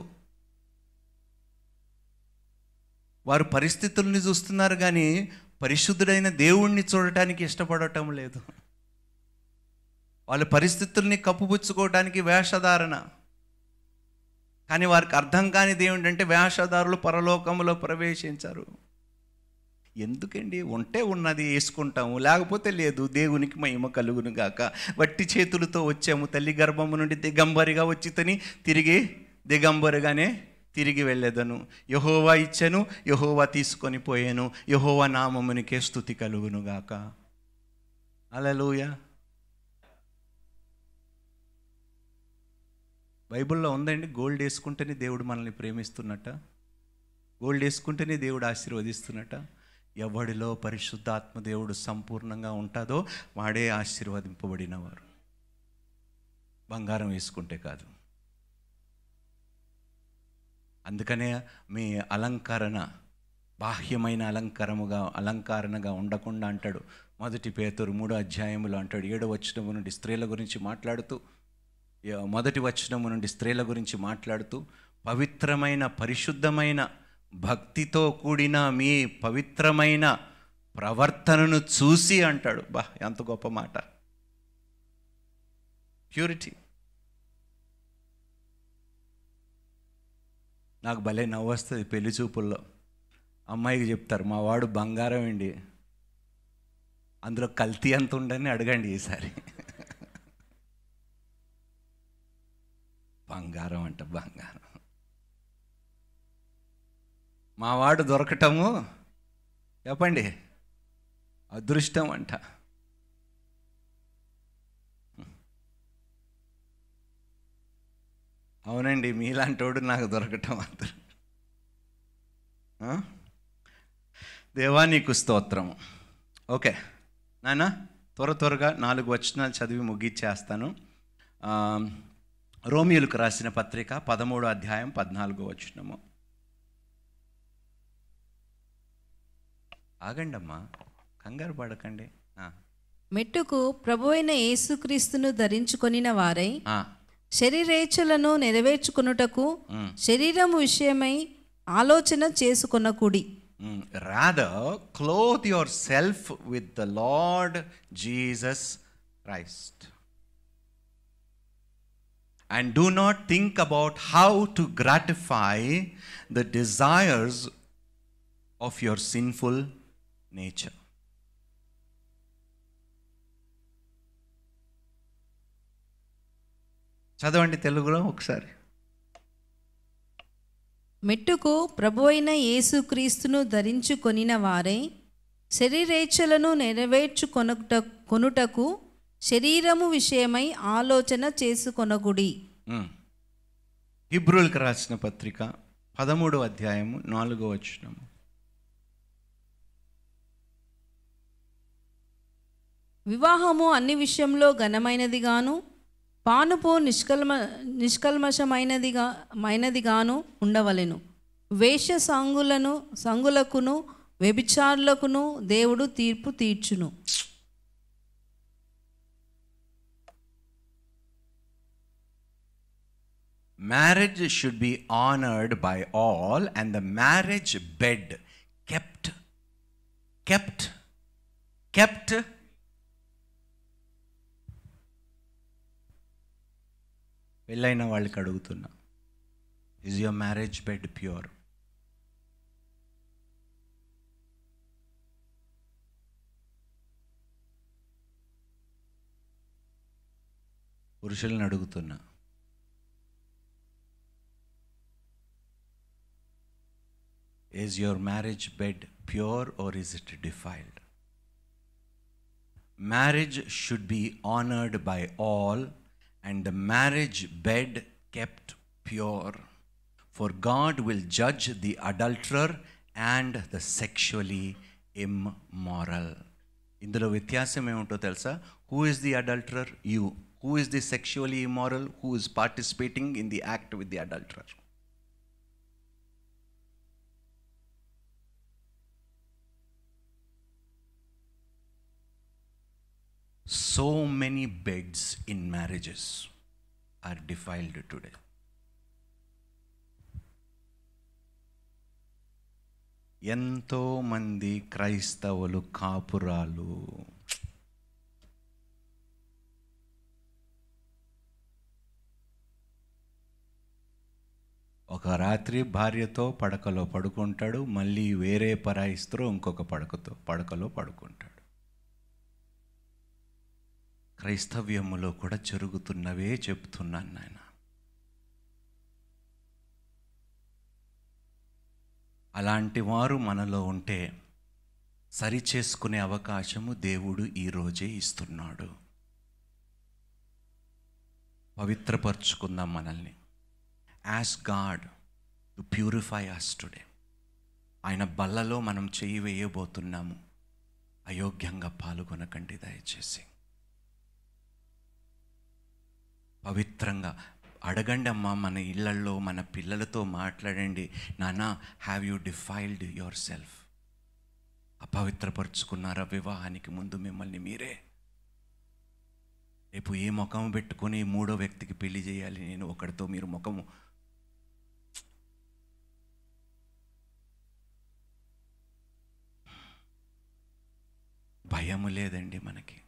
వారు పరిస్థితుల్ని చూస్తున్నారు కానీ పరిశుద్ధుడైన దేవుణ్ణి చూడటానికి ఇష్టపడటం లేదు వాళ్ళ పరిస్థితుల్ని కప్పుపుచ్చుకోవడానికి వేషధారణ కానీ వారికి అర్థం కానిది ఏమిటంటే వేషధారులు పరలోకంలో ప్రవేశించారు ఎందుకండి ఉంటే ఉన్నది వేసుకుంటాము లేకపోతే లేదు దేవునికి మహిమ కలుగును గాక వట్టి చేతులతో వచ్చాము తల్లి గర్భము నుండి దిగంబరిగా వచ్చి తని తిరిగి దిగంబరిగానే తిరిగి వెళ్ళేదను యహోవా ఇచ్చెను యహోవా తీసుకొని పోయాను యహోవా నామమునికే స్థుతి కలుగునుగాక అలలుయ బైబిల్లో ఉందండి గోల్డ్ వేసుకుంటేనే దేవుడు మనల్ని ప్రేమిస్తున్నట్ట గోల్డ్ వేసుకుంటేనే దేవుడు ఆశీర్వదిస్తున్నట్ట ఎవడిలో పరిశుద్ధాత్మ దేవుడు సంపూర్ణంగా ఉంటుందో వాడే ఆశీర్వదింపబడినవారు బంగారం వేసుకుంటే కాదు అందుకనే మీ అలంకరణ బాహ్యమైన అలంకారముగా అలంకరణగా ఉండకుండా అంటాడు మొదటి పేతురు మూడో అధ్యాయములో అంటాడు ఏడో వచనము నుండి స్త్రీల గురించి మాట్లాడుతూ ఏ- మొదటి వచనము నుండి స్త్రీల గురించి మాట్లాడుతూ పవిత్రమైన పరిశుద్ధమైన భక్తితో కూడిన మీ పవిత్రమైన ప్రవర్తనను చూసి అంటాడు బా ఎంత గొప్ప మాట ప్యూరిటీ నాకు భలే నవ్వు వస్తుంది పెళ్లి చూపుల్లో అమ్మాయికి చెప్తారు మా వాడు బంగారం అండి అందులో కల్తీ ఎంత ఉండని అడగండి ఈసారి బంగారం అంట బంగారం మా వాడు దొరకటము చెప్పండి అదృష్టం అంట అవునండి మీలాంటోడు నాకు దొరకటం అదృ ఆ? దేవా నీకు స్తోత్రము ఓకే నాన్న త్వర త్వరగా నాలుగు వచనాలు చదివి ముగిచ్చేస్తాను ఆ, రోమియోలకు రాసిన పత్రిక పదమూడో అధ్యాయం పద్నాలుగో వచనము ఆగండి అమ్మా కంగారు పడకండి ఆ, మెట్టుకు ప్రభువైన యేసుక్రీస్తును ధరించుకొనిన వారై ఆ, శరీరేచ్ఛలను నెరవేర్చుకొనుటకు మ్. శరీరము విషయమై ఆలోచన చేసుకొనకుడి Mm, rather, clothe yourself with the Lord Jesus Christ. And do not think about how to gratify the desires of your sinful nature. చదవండి తెలుగులో ఒకసారి మెట్టుకు ప్రభువైన యేసుక్రీస్తును ధరించుకొనిన వారై శరీరేచ్ఛలను నెరవేర్చుకొనుట కొనుటకు శరీరము విషయమై ఆలోచన చేసుకొనకుడి మ్మ్. హిబ్రూలకు రాసిన పత్రిక పదమూడవ అధ్యాయము నాలుగో వచనము వివాహము అన్ని విషయంలో ఘనమైనదిగాను పానుపు నిష్కల్మ నిష్కల్మషమైనదిగా మైనదిగాను ఉండవలెను వేష సంగులను సంగులకును వ్యభిచారులకును దేవుడు తీర్పు తీర్చును Marriage should be honored by all, and the marriage bed kept, kept, kept. పెళ్ళైన వాళ్ళకి అడుగుతున్నా is your marriage bed pure పురుషుల్ని అడుగుతున్నా Is your marriage bed pure or is it defiled? Marriage should be honored by all and the marriage bed kept pure. For God will judge the adulterer and the sexually immoral. ఇందులో వ్యత్యాసం ఏముంటో తెలుసా who is the adulterer you who is the sexually immoral who is participating in the act with the adulterer so many beds in marriages are defiled today. ఎంతో మంది క్రైస్తవులు కాపురాలు ఒక రాత్రి భార్యతో పడకలో పడుకుంటాడు మళ్ళీ వేరే పరాయిస్తూ ఇంకొక పడకతో పడకలో పడుకుంటాడు క్రైస్తవ్యములో కూడా జరుగుతున్నవే చెప్తున్నాను నాయన అలాంటి వారు మనలో ఉంటే సరి చేసుకునే అవకాశము దేవుడు ఈరోజే ఇస్తున్నాడు పవిత్రపరుచుకుందాం మనల్ని as God to purify us today ఆయన బల్లలో మనం చెయ్యి వేయబోతున్నాము అయోగ్యంగా పాల్గొనకండి దయచేసి పవిత్రంగా అడగండి అమ్మా మన ఇళ్లల్లో మన పిల్లలతో మాట్లాడండి నానా have you defiled yourself అపవిత్రపరుచుకున్నారా వివాహానికి ముందు మిమ్మల్ని మీరే రేపు ఏ ముఖం పెట్టుకొని మూడో వ్యక్తికి పెళ్లి చేయాలి నేను ఒకరితో మీరు ముఖము భయము లేదండి మనకి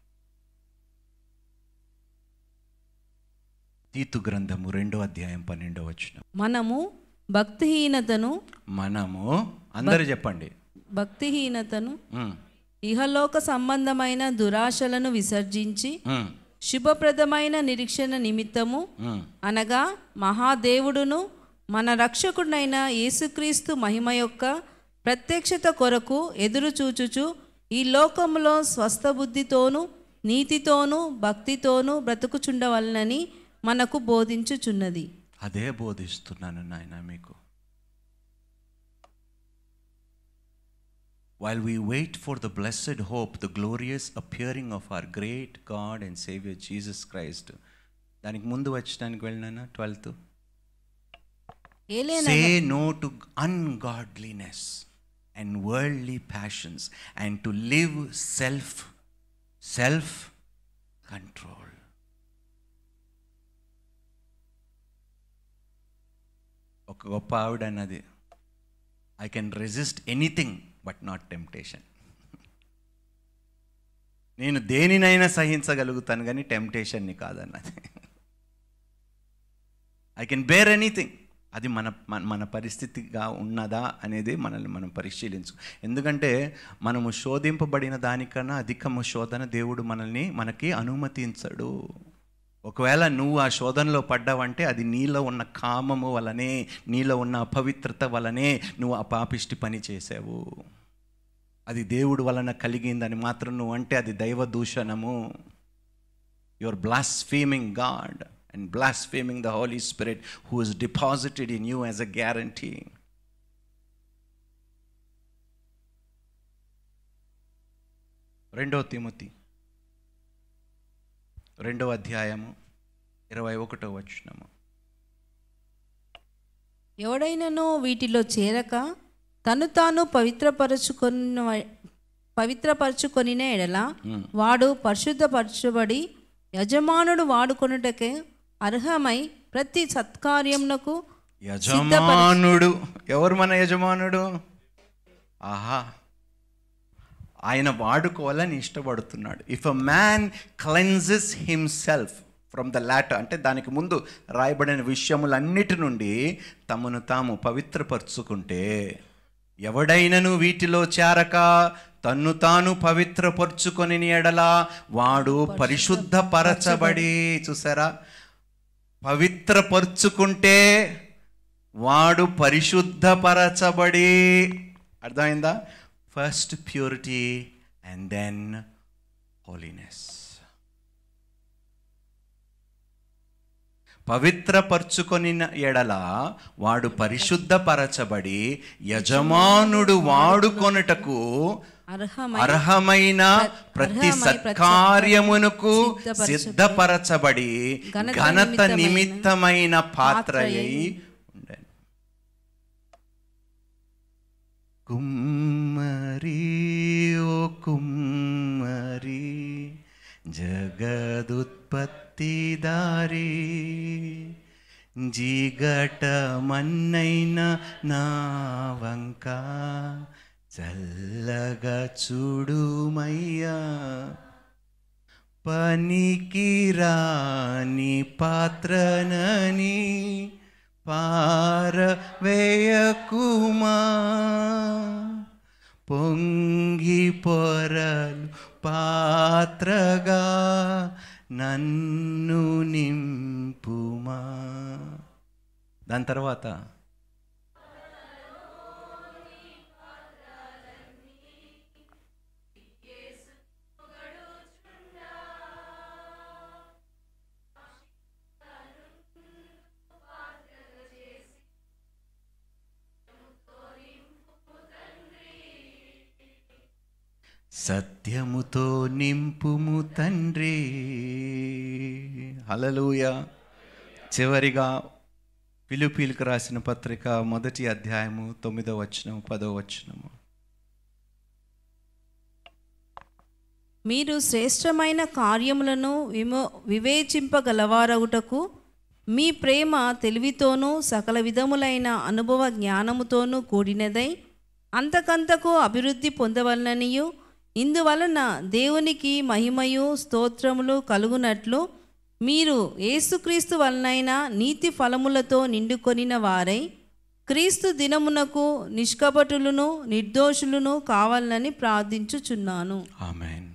తీతు గ్రంథము రెండో అధ్యాయం పన్నెండో వచ్చిన మనము భక్తిహీనతను మనము అందరు చెప్పండి భక్తిహీనతను ఉమ్, ఇహలోక సంబంధమైన దురాశలను విసర్జించి ఉమ్, శుభప్రదమైన నిరీక్షణ నిమిత్తము ఉమ్. అనగా మహాదేవుడును మన రక్షకుడైన యేసుక్రీస్తు మహిమ యొక్క ప్రత్యక్షత కొరకు ఎదురు చూచుచు ఈ లోకములో స్వస్థ బుద్ధితోనూ నీతితోనూ భక్తితోనూ బ్రతుకుచుండవలనని మనకు బోధించుచున్నది అదే బోధిస్తున్నాను నాయన మీకు While we wait for the blessed hope, the glorious appearing of our great God and Savior Jesus Christ. దానికి ముందు వచ్చడానికి వెళ్ళినా ట్వెల్త్ ఏలేన Say no to ungodliness and worldly passions and to live self self control. ఒక గొప్ప ఆవిడ అన్నది I can resist anything but not temptation నేను దేనినైనా సహించగలుగుతాను కానీ టెంప్టేషన్ని కాదన్నది ఐ కెన్ బేర్ ఎనీథింగ్ అది మన మన- మన పరిస్థితిగా ఉన్నదా అనేది మనల్ని మనం పరిశీలించు ఎందుకంటే మనము శోధింపబడిన దానికన్నా అధికము శోధన దేవుడు మనల్ని మనకి అనుమతించడు ఒకవేళ నువ్వు ఆ శోధనలో పడ్డావంటే అది నీలో ఉన్న కామము వలనే నీలో ఉన్న అపవిత్రత వలనే నువ్వు ఆ పాపిష్టి పని చేసావు అది దేవుడు వలన కలిగిందని మాత్రం నువ్వు అంటే అది దైవ దూషణము you're blaspheming God and blaspheming the Holy Spirit who is deposited in you as a guarantee. రెండో తిమోతి రెండో అధ్యాయము ఇరవై ఒకటో వచ్చినము ఎవడైనను వీటిలో చేరక తను తాను పవిత్రపరచుకొన్న పవిత్రపరచుకొనిన ఎడల వాడు పరిశుద్ధపరచబడి యజమానుడు వాడుకొనుటకే అర్హమై ప్రతి సత్కార్యమునకు యజమానుడు ఎవరు మన యజమానుడు ఆహా ఆయన వాడుకోవాలని ఇష్టపడుతున్నాడు if a man cleanses himself from the latter అంటే దానికి ముందు రాయబడిన విషయములన్నిటి నుండి తమను తాము పవిత్రపరుచుకుంటే ఎవడైనను వీటిలో చేరక తన్ను తాను పవిత్రపరుచుకొని ఎడల వాడు పరిశుద్ధపరచబడి చూసారా పవిత్రపరుచుకుంటే వాడు పరిశుద్ధపరచబడి అర్థమైందా first purity and then holiness పవిత్రపరుచుకొని ఎడల వాడు పరిశుద్ధపరచబడి యజమానుడు వాడుకొనుటకు అర్హమై అర్హమైన ప్రతి అర్హమై సత్కార్యమునకు సిద్ధపరచబడి, సిద్ధపరచబడి ఘనత ఘనత నిమిత్తమైన నిమిత్తమైన పాత్ర అయి ఉండను కుమ్మరి ఓ కుమ్మరి జగదుత్పత్తి దారి జిగట మన్నైన నా వంక చల్లగా చూడుమయ్యా పనికి రాని పాత్రనని పారవేయకుమా పొంగి పొరలు పాత్రగా నన్ను నింపుమా దాని తర్వాత సత్యముతో నింపుము తండ్రి హలలుయ చివరిగా పిలుపీలకు రాసిన పత్రిక మొదటి అధ్యాయము తొమ్మిదో వచనం పదో వచనము మీరు శ్రేష్టమైన కార్యములను విమో వివేచింపగలవారగుటకు మీ ప్రేమ తెలివితోనూ సకల విధములైన అనుభవ జ్ఞానముతోనూ కూడినదై అంతకంతకు అభివృద్ధి పొందవలననియు ఇందువలన దేవునికి మహిమయు స్తోత్రములు కలుగునట్లు మీరు యేసుక్రీస్తు వలనైన నీతి ఫలములతో నిండుకొనిన వారై క్రీస్తు దినమునకు నిష్కపటులను నిర్దోషులను కావాలని ప్రార్థించుచున్నాను ఆమెన్